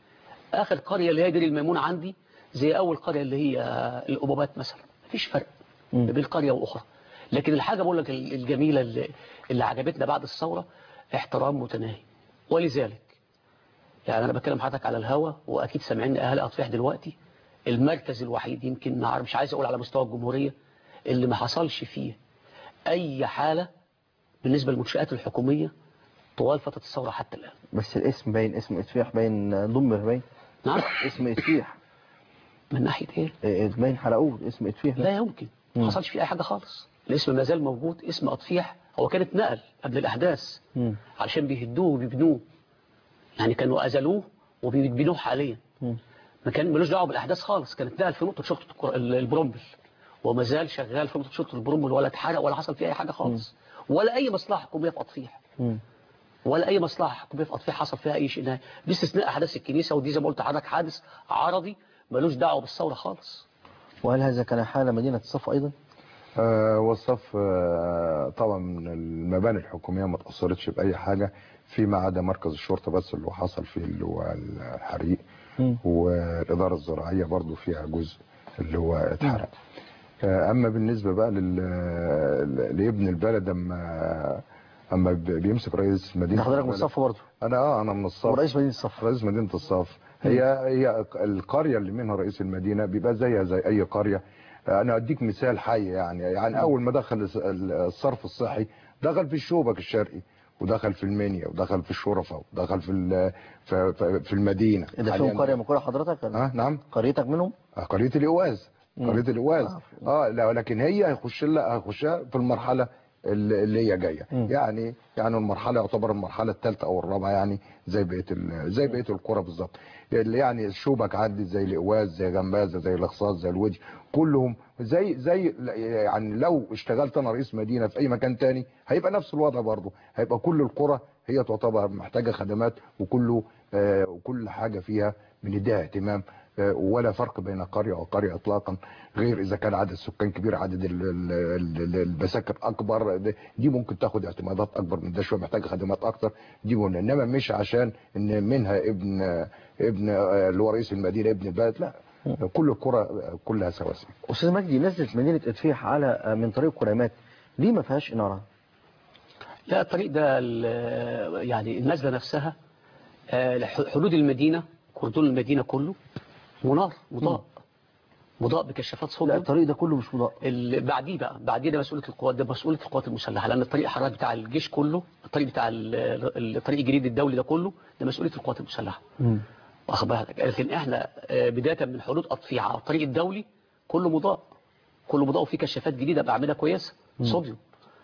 اخر قريه اللي هي دير الميمون عندي زي اول قريه اللي هي الابوبات مثلا مفيش فرق
مم.
بين قريه واخرى لكن الحاجه بقول لك الجميله اللي, اللي عجبتنا بعد الثوره احترام متناهي ولذلك يعني انا بكلم حضرتك على الهوا واكيد سامعين اهالي اطفيح دلوقتي المركز الوحيد يمكن ما أعرف- مش عايز اقول على مستوى الجمهوريه اللي ما حصلش فيه اي حاله بالنسبه للمنشات الحكوميه طوال فتره الثوره حتى الان
بس الاسم باين اسم اتفيح باين ضمر باين
نعم
اسم اتفيح
من ناحيه ايه
إيه، باين حلقوه اسم اتفيح
لا يمكن ما حصلش فيه اي حاجه خالص الاسم ما زال موجود اسم اطفيح هو كان اتنقل قبل الاحداث
مم.
علشان بيهدوه وبيبنوه يعني كانوا أزلوه وبيبنوه حاليا
مم.
ما كان ملوش دعوه بالاحداث خالص كانت نقل في نقطه شرطه الكر- ال- البرومبل وما زال شغال في نقطه شرطه البرومبل ولا اتحرق ولا حصل فيه اي حاجه خالص ولا اي مصلحه حكوميه في اطفيح
مم.
ولا اي مصلحه حكوميه في اطفيح حصل فيها اي شيء نهائي باستثناء احداث الكنيسه ودي زي ما قلت لحضرتك حادث عرضي ملوش دعوه بالثوره خالص
وهل هذا كان حال مدينة الصف أيضا؟
آه، والصف آه، طبعا من المباني الحكومية ما تأثرتش بأي حاجة فيما عدا مركز الشرطة بس اللي هو حصل فيه اللي هو الحريق
مم.
والإدارة الزراعية برضو فيها جزء اللي هو اتحرق آه، أما بالنسبة بقى لل- لابن البلد أما أما ب- بيمسك رئيس مدينة
ده حضرتك من
البلد.
الصف برضه
أنا أه أنا من الصف
ورئيس مدينة الصف
رئيس مدينة الصف هي هي القرية اللي منها رئيس المدينة بيبقى زيها زي أي قرية أنا أديك مثال حي يعني يعني أول ما دخل الس- الصرف الصحي دخل في الشوبك الشرقي ودخل في المنيا ودخل في الشرفة ودخل في ال- في, في, في المدينة
ده
حالياً.
فيهم قرية من قرى حضرتك؟ ولا؟
اه نعم
قريتك منهم؟
آه، قرية الإواز
مم.
قرية الإواز اه لا لكن هي هيخش لها هيخشها في المرحلة اللي اللي هي جايه
مم.
يعني يعني المرحله يعتبر المرحله الثالثه او الرابعه يعني زي بقيه ال- زي بقيه القرى بالظبط اللي يعني الشوبك عدت زي الإقواز زي غمازه زي الاخصاص زي الوجه كلهم زي زي يعني لو اشتغلت انا رئيس مدينه في اي مكان تاني هيبقى نفس الوضع برضه هيبقى كل القرى هي تعتبر محتاجه خدمات وكله آه وكل حاجه فيها بنديها اهتمام آه، ولا فرق بين قريه وقريه اطلاقا غير اذا كان عدد السكان كبير عدد ال- ال- ال- ال- البساكن اكبر ده- دي ممكن تاخد اعتمادات اكبر من ده شويه محتاجه خدمات اكتر دي مهمة. انما مش عشان ان منها ابن ابن آه، اللي هو رئيس المدينه ابن البلد لا كل القرى آه، كلها سواسيه
استاذ مجدي نزلت مدينه ادفيح على آه، من طريق كريمات ليه ما فيهاش اناره
لا الطريق ده ال- يعني النزلة نفسها آه، لح- حدود المدينة كردون المدينة كله منار مضاء مضاء بكشافات
لا
صوبيا
الطريق ده كله مش مضاء
ال- بعديه بقى بعديه ده مسؤوليه القوات ده مسؤوليه القوات المسلحه لان الطريق الحراري بتاع الجيش كله الطريق بتاع ال- ال- الطريق الجديد الدولي ده كله ده مسؤوليه القوات المسلحه واخد بالك لكن احنا آه، بدايه من حدود اطفيع على الطريق الدولي كله مضاء كله مضاء وفيه كشافات جديده باعمده كويسه صوديوم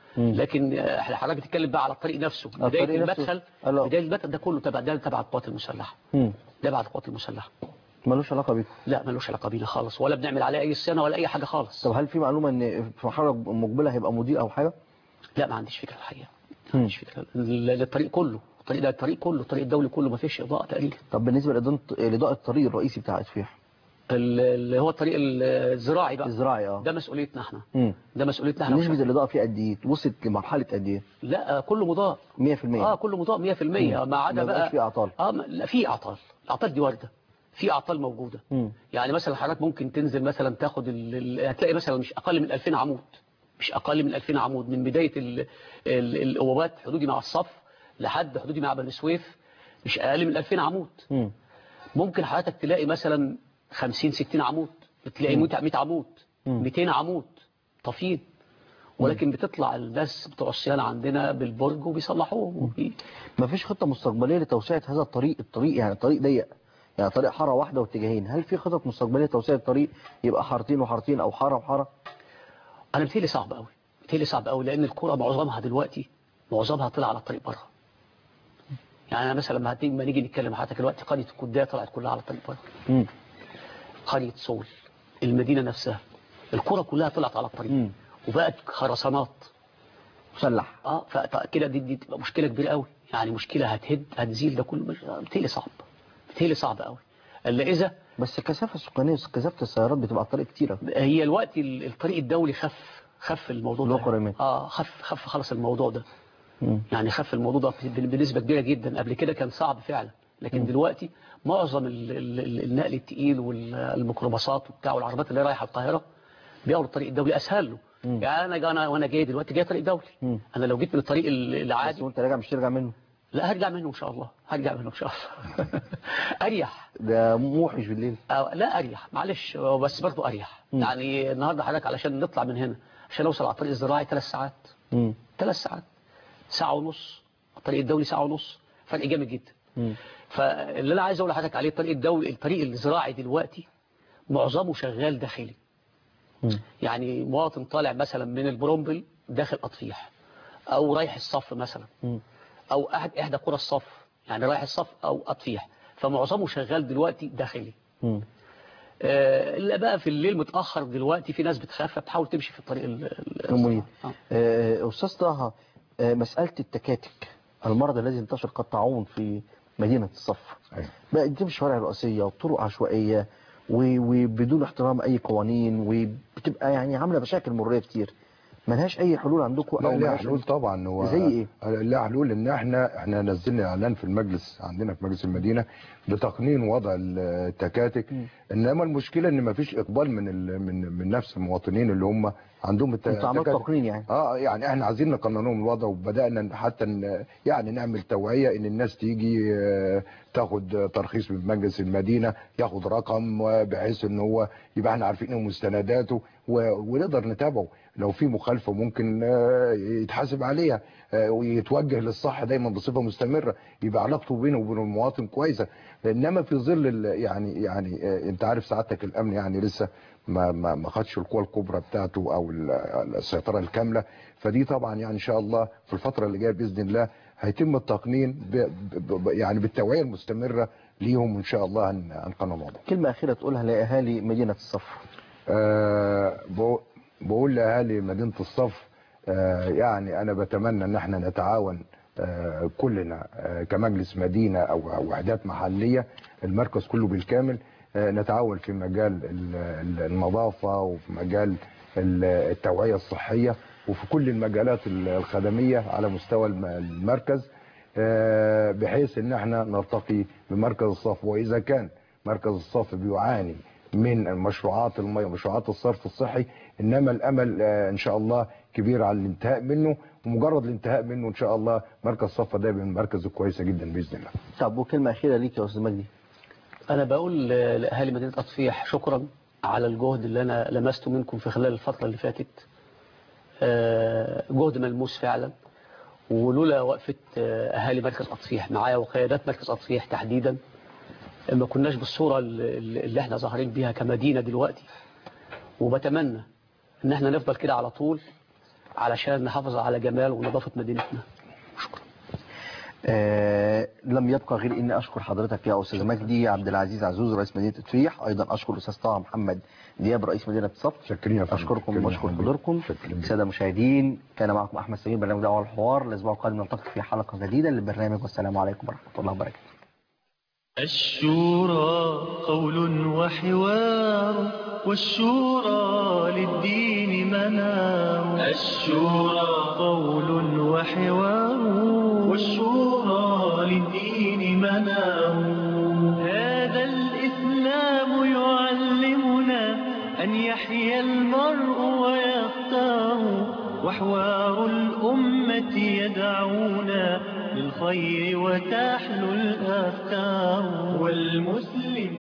لكن آه، احنا حضرتك بتتكلم بقى على الطريق نفسه بدايه
الطريق نفسه.
المدخل
ألا.
بدايه المدخل ده كله تبع ده تبع القوات المسلحه
مم.
ده بعد القوات المسلحه
ملوش علاقه بيكم
لا ملوش علاقه بينا خالص ولا بنعمل عليه اي صيانه ولا اي حاجه خالص
طب هل في معلومه ان في مرحله مقبله هيبقى مضيء او حاجه
لا ما عنديش فكره الحقيقه ما عنديش فكره ال- الطريق كله الطريق ده الطريق كله الطريق الدولي كله ما فيش اضاءه تقريبا
طب بالنسبه لإضاءة- لاضاءه الطريق الرئيسي بتاع ادفيح
ال- اللي هو الطريق الزراعي بقى
الزراعي اه
ده مسؤوليتنا احنا
مم.
ده مسؤوليتنا احنا
نسبه
وشغل.
الاضاءه فيه قد ايه وصلت لمرحله قد ايه
لا آه، كله مضاء
100%
اه كله مضاء 100%
مم.
ما عدا
ما بقاش
بقى
فيه اعطال
اه ما- لا في اعطال الاعطال دي وارده في اعطال موجوده
مم.
يعني مثلا حضرتك ممكن تنزل مثلا تاخد ال... ال... هتلاقي مثلا مش اقل من 2000 عمود مش اقل من 2000 عمود من بدايه ال... ال... الابوابات حدودي مع الصف لحد حدودي مع بني سويف مش اقل من 2000 عمود
مم.
ممكن حضرتك تلاقي مثلا 50 60 عمود تلاقي 100 عمود 200 عمود طافين ولكن بتطلع الناس بتوع الصيانه عندنا بالبرج وبيصلحوه وبي...
ما فيش خطه مستقبليه لتوسعه هذا الطريق الطريق يعني طريق ضيق يعني طريق حاره واحده واتجاهين هل في خطط مستقبليه لتوسعه الطريق يبقى حارتين وحارتين او حاره وحاره
انا بتهيألي صعب قوي بتهيألي صعب قوي لان الكرة معظمها دلوقتي معظمها طلع على الطريق بره يعني انا مثلا لما هتيجي ما نيجي نتكلم مع حضرتك دلوقتي قريه الكدايه طلعت كلها على الطريق بره
مم.
قريه صول المدينه نفسها الكرة كلها طلعت على الطريق وبقت خرسانات
مسلح
اه فكده دي, دي تبقى مشكله كبيره قوي يعني مشكله هتهد هتزيل ده كله مش- بتهيألي صعب بتهيألي صعب قوي الا اذا
بس الكثافه السكانيه كثافه السيارات بتبقى على الطريق كتيره
هي الوقت ال- الطريق الدولي خف خف الموضوع
اللي هو
ده
قريمات.
اه خف خف خلص الموضوع ده
مم.
يعني خف الموضوع ده ب- بنسبة كبيرة جدا قبل كده كان صعب فعلا لكن دلوقتي معظم ال- ال- ال- النقل التقيل والميكروباصات وبتاع والعربيات اللي رايحة القاهرة بياخدوا الطريق الدولي اسهل له يعني انا جا- انا وانا جاي دلوقتي جاي طريق دولي
مم.
انا لو جيت من الطريق ال-
بس
العادي
وانت راجع مش ترجع منه
لا هرجع منه ان شاء الله هرجع منه ان شاء الله اريح
ده موحش بالليل
أو لا اريح معلش بس برضه اريح يعني النهارده حضرتك علشان نطلع من هنا عشان اوصل على الطريق الزراعي ثلاث ساعات
مم.
ثلاث ساعات ساعة ونص الطريق الدولي ساعة ونص فرق جامد جدا
مم.
فاللي انا عايز اقول لحضرتك عليه الطريق الدولي الطريق الزراعي دلوقتي معظمه شغال داخلي
مم.
يعني مواطن طالع مثلا من البرومبل داخل اطفيح او رايح الصف مثلا
مم.
او احد احدى قرى الصف يعني رايح الصف او اطفيح فمعظمه شغال دلوقتي داخلي
مم.
آه، الا بقى في الليل متاخر دلوقتي في ناس بتخاف بتحاول تمشي في الطريق ال- ال-
المنيب
آه.
آه، أستاذ طه آه، مسألة التكاتك المرض الذي انتشر كالطاعون في مدينة الصف
أيوة.
بقى دي شوارع رئيسية وطرق عشوائية و- وبدون احترام أي قوانين وبتبقى يعني عاملة مشاكل مرورية كتير ملهاش أي حلول عندكم
لا
أو
لها
ملهاش
حلول طبعا هو
زي إيه؟
لها حلول ان احنا احنا نزلنا اعلان في المجلس عندنا في مجلس المدينه بتقنين وضع التكاتك انما المشكله ان ما فيش اقبال من ال- من من نفس المواطنين اللي هم عندهم الت-
انتوا عملتوا
التكاتك.
تقنين يعني
اه يعني احنا عايزين نقننهم الوضع وبدانا حتى ن- يعني نعمل توعيه ان الناس تيجي آه، تاخد ترخيص من مجلس المدينه ياخد رقم آه، بحيث ان هو يبقى احنا عارفين ايه مستنداته و- ونقدر نتابعه لو في مخالفه ممكن آه، يتحاسب عليها آه، ويتوجه للصح دايما بصفه مستمره يبقى علاقته بينه وبين المواطن كويسه انما في ظل ال- يعني يعني آه، انت عارف سعادتك الامن يعني لسه ما ما ما خدش القوى الكبرى بتاعته او ال- السيطره الكامله فدي طبعا يعني ان شاء الله في الفتره اللي جايه باذن الله هيتم التقنين ب ب ب يعني بالتوعيه المستمره ليهم وان شاء الله هن- هنقنن الموضوع.
كلمة أخيرة تقولها لأهالي مدينة الصف
آه، بقو- بقول لاهالي مدينه الصف آه، يعني انا بتمنى ان احنا نتعاون آه، كلنا آه، كمجلس مدينه او أو وحدات محليه المركز كله بالكامل آه، نتعاون في مجال ال- ال- النظافة وفي مجال ال- التوعية الصحية وفي كل المجالات ال- الخدمية على مستوى الم- المركز آه، بحيث ان احنا نرتقي بمركز الصف واذا كان مركز الصف بيعاني من المشروعات المية ومشروعات الصرف الصحي انما الامل آه، ان شاء الله كبير على الانتهاء منه ومجرد الانتهاء منه ان شاء الله مركز صف ده من المراكز الكويسه جدا باذن الله
طب وكلمه اخيره ليك يا استاذ مجدي
أنا بقول ل- لأهالي مدينة أطفيح شكرا على الجهد اللي أنا لمسته منكم في خلال الفترة اللي فاتت آه، جهد ملموس فعلا ولولا وقفة آه، أهالي مركز أطفيح معايا وقيادات مركز أطفيح تحديدا ما كناش بالصورة اللي اللي احنا ظاهرين بيها كمدينة دلوقتي وبتمنى ان احنا نفضل كده على طول علشان نحافظ على جمال ونظافة مدينتنا
آه لم يبقى غير اني اشكر حضرتك يا استاذ مجدي عبد العزيز عزوز رئيس مدينه اطفيح ايضا اشكر الاستاذ طه محمد دياب رئيس مدينه صف
شكرين يا فندم.
اشكركم
شكرين يا
واشكر
فندم.
حضوركم
شكرين.
ساده المشاهدين كان معكم احمد سمير برنامج دعوه الحوار الاسبوع القادم نلتقي في حلقه جديده للبرنامج والسلام عليكم ورحمه الله وبركاته
الشورى قول وحوار والشورى للدين منار الشورى قول وحوار والشورى للدين منار هذا الإسلام يعلمنا أن يحيا المرء ويختار وحوار الأمة يدعونا للخير وتحلو الأفكار والمسلم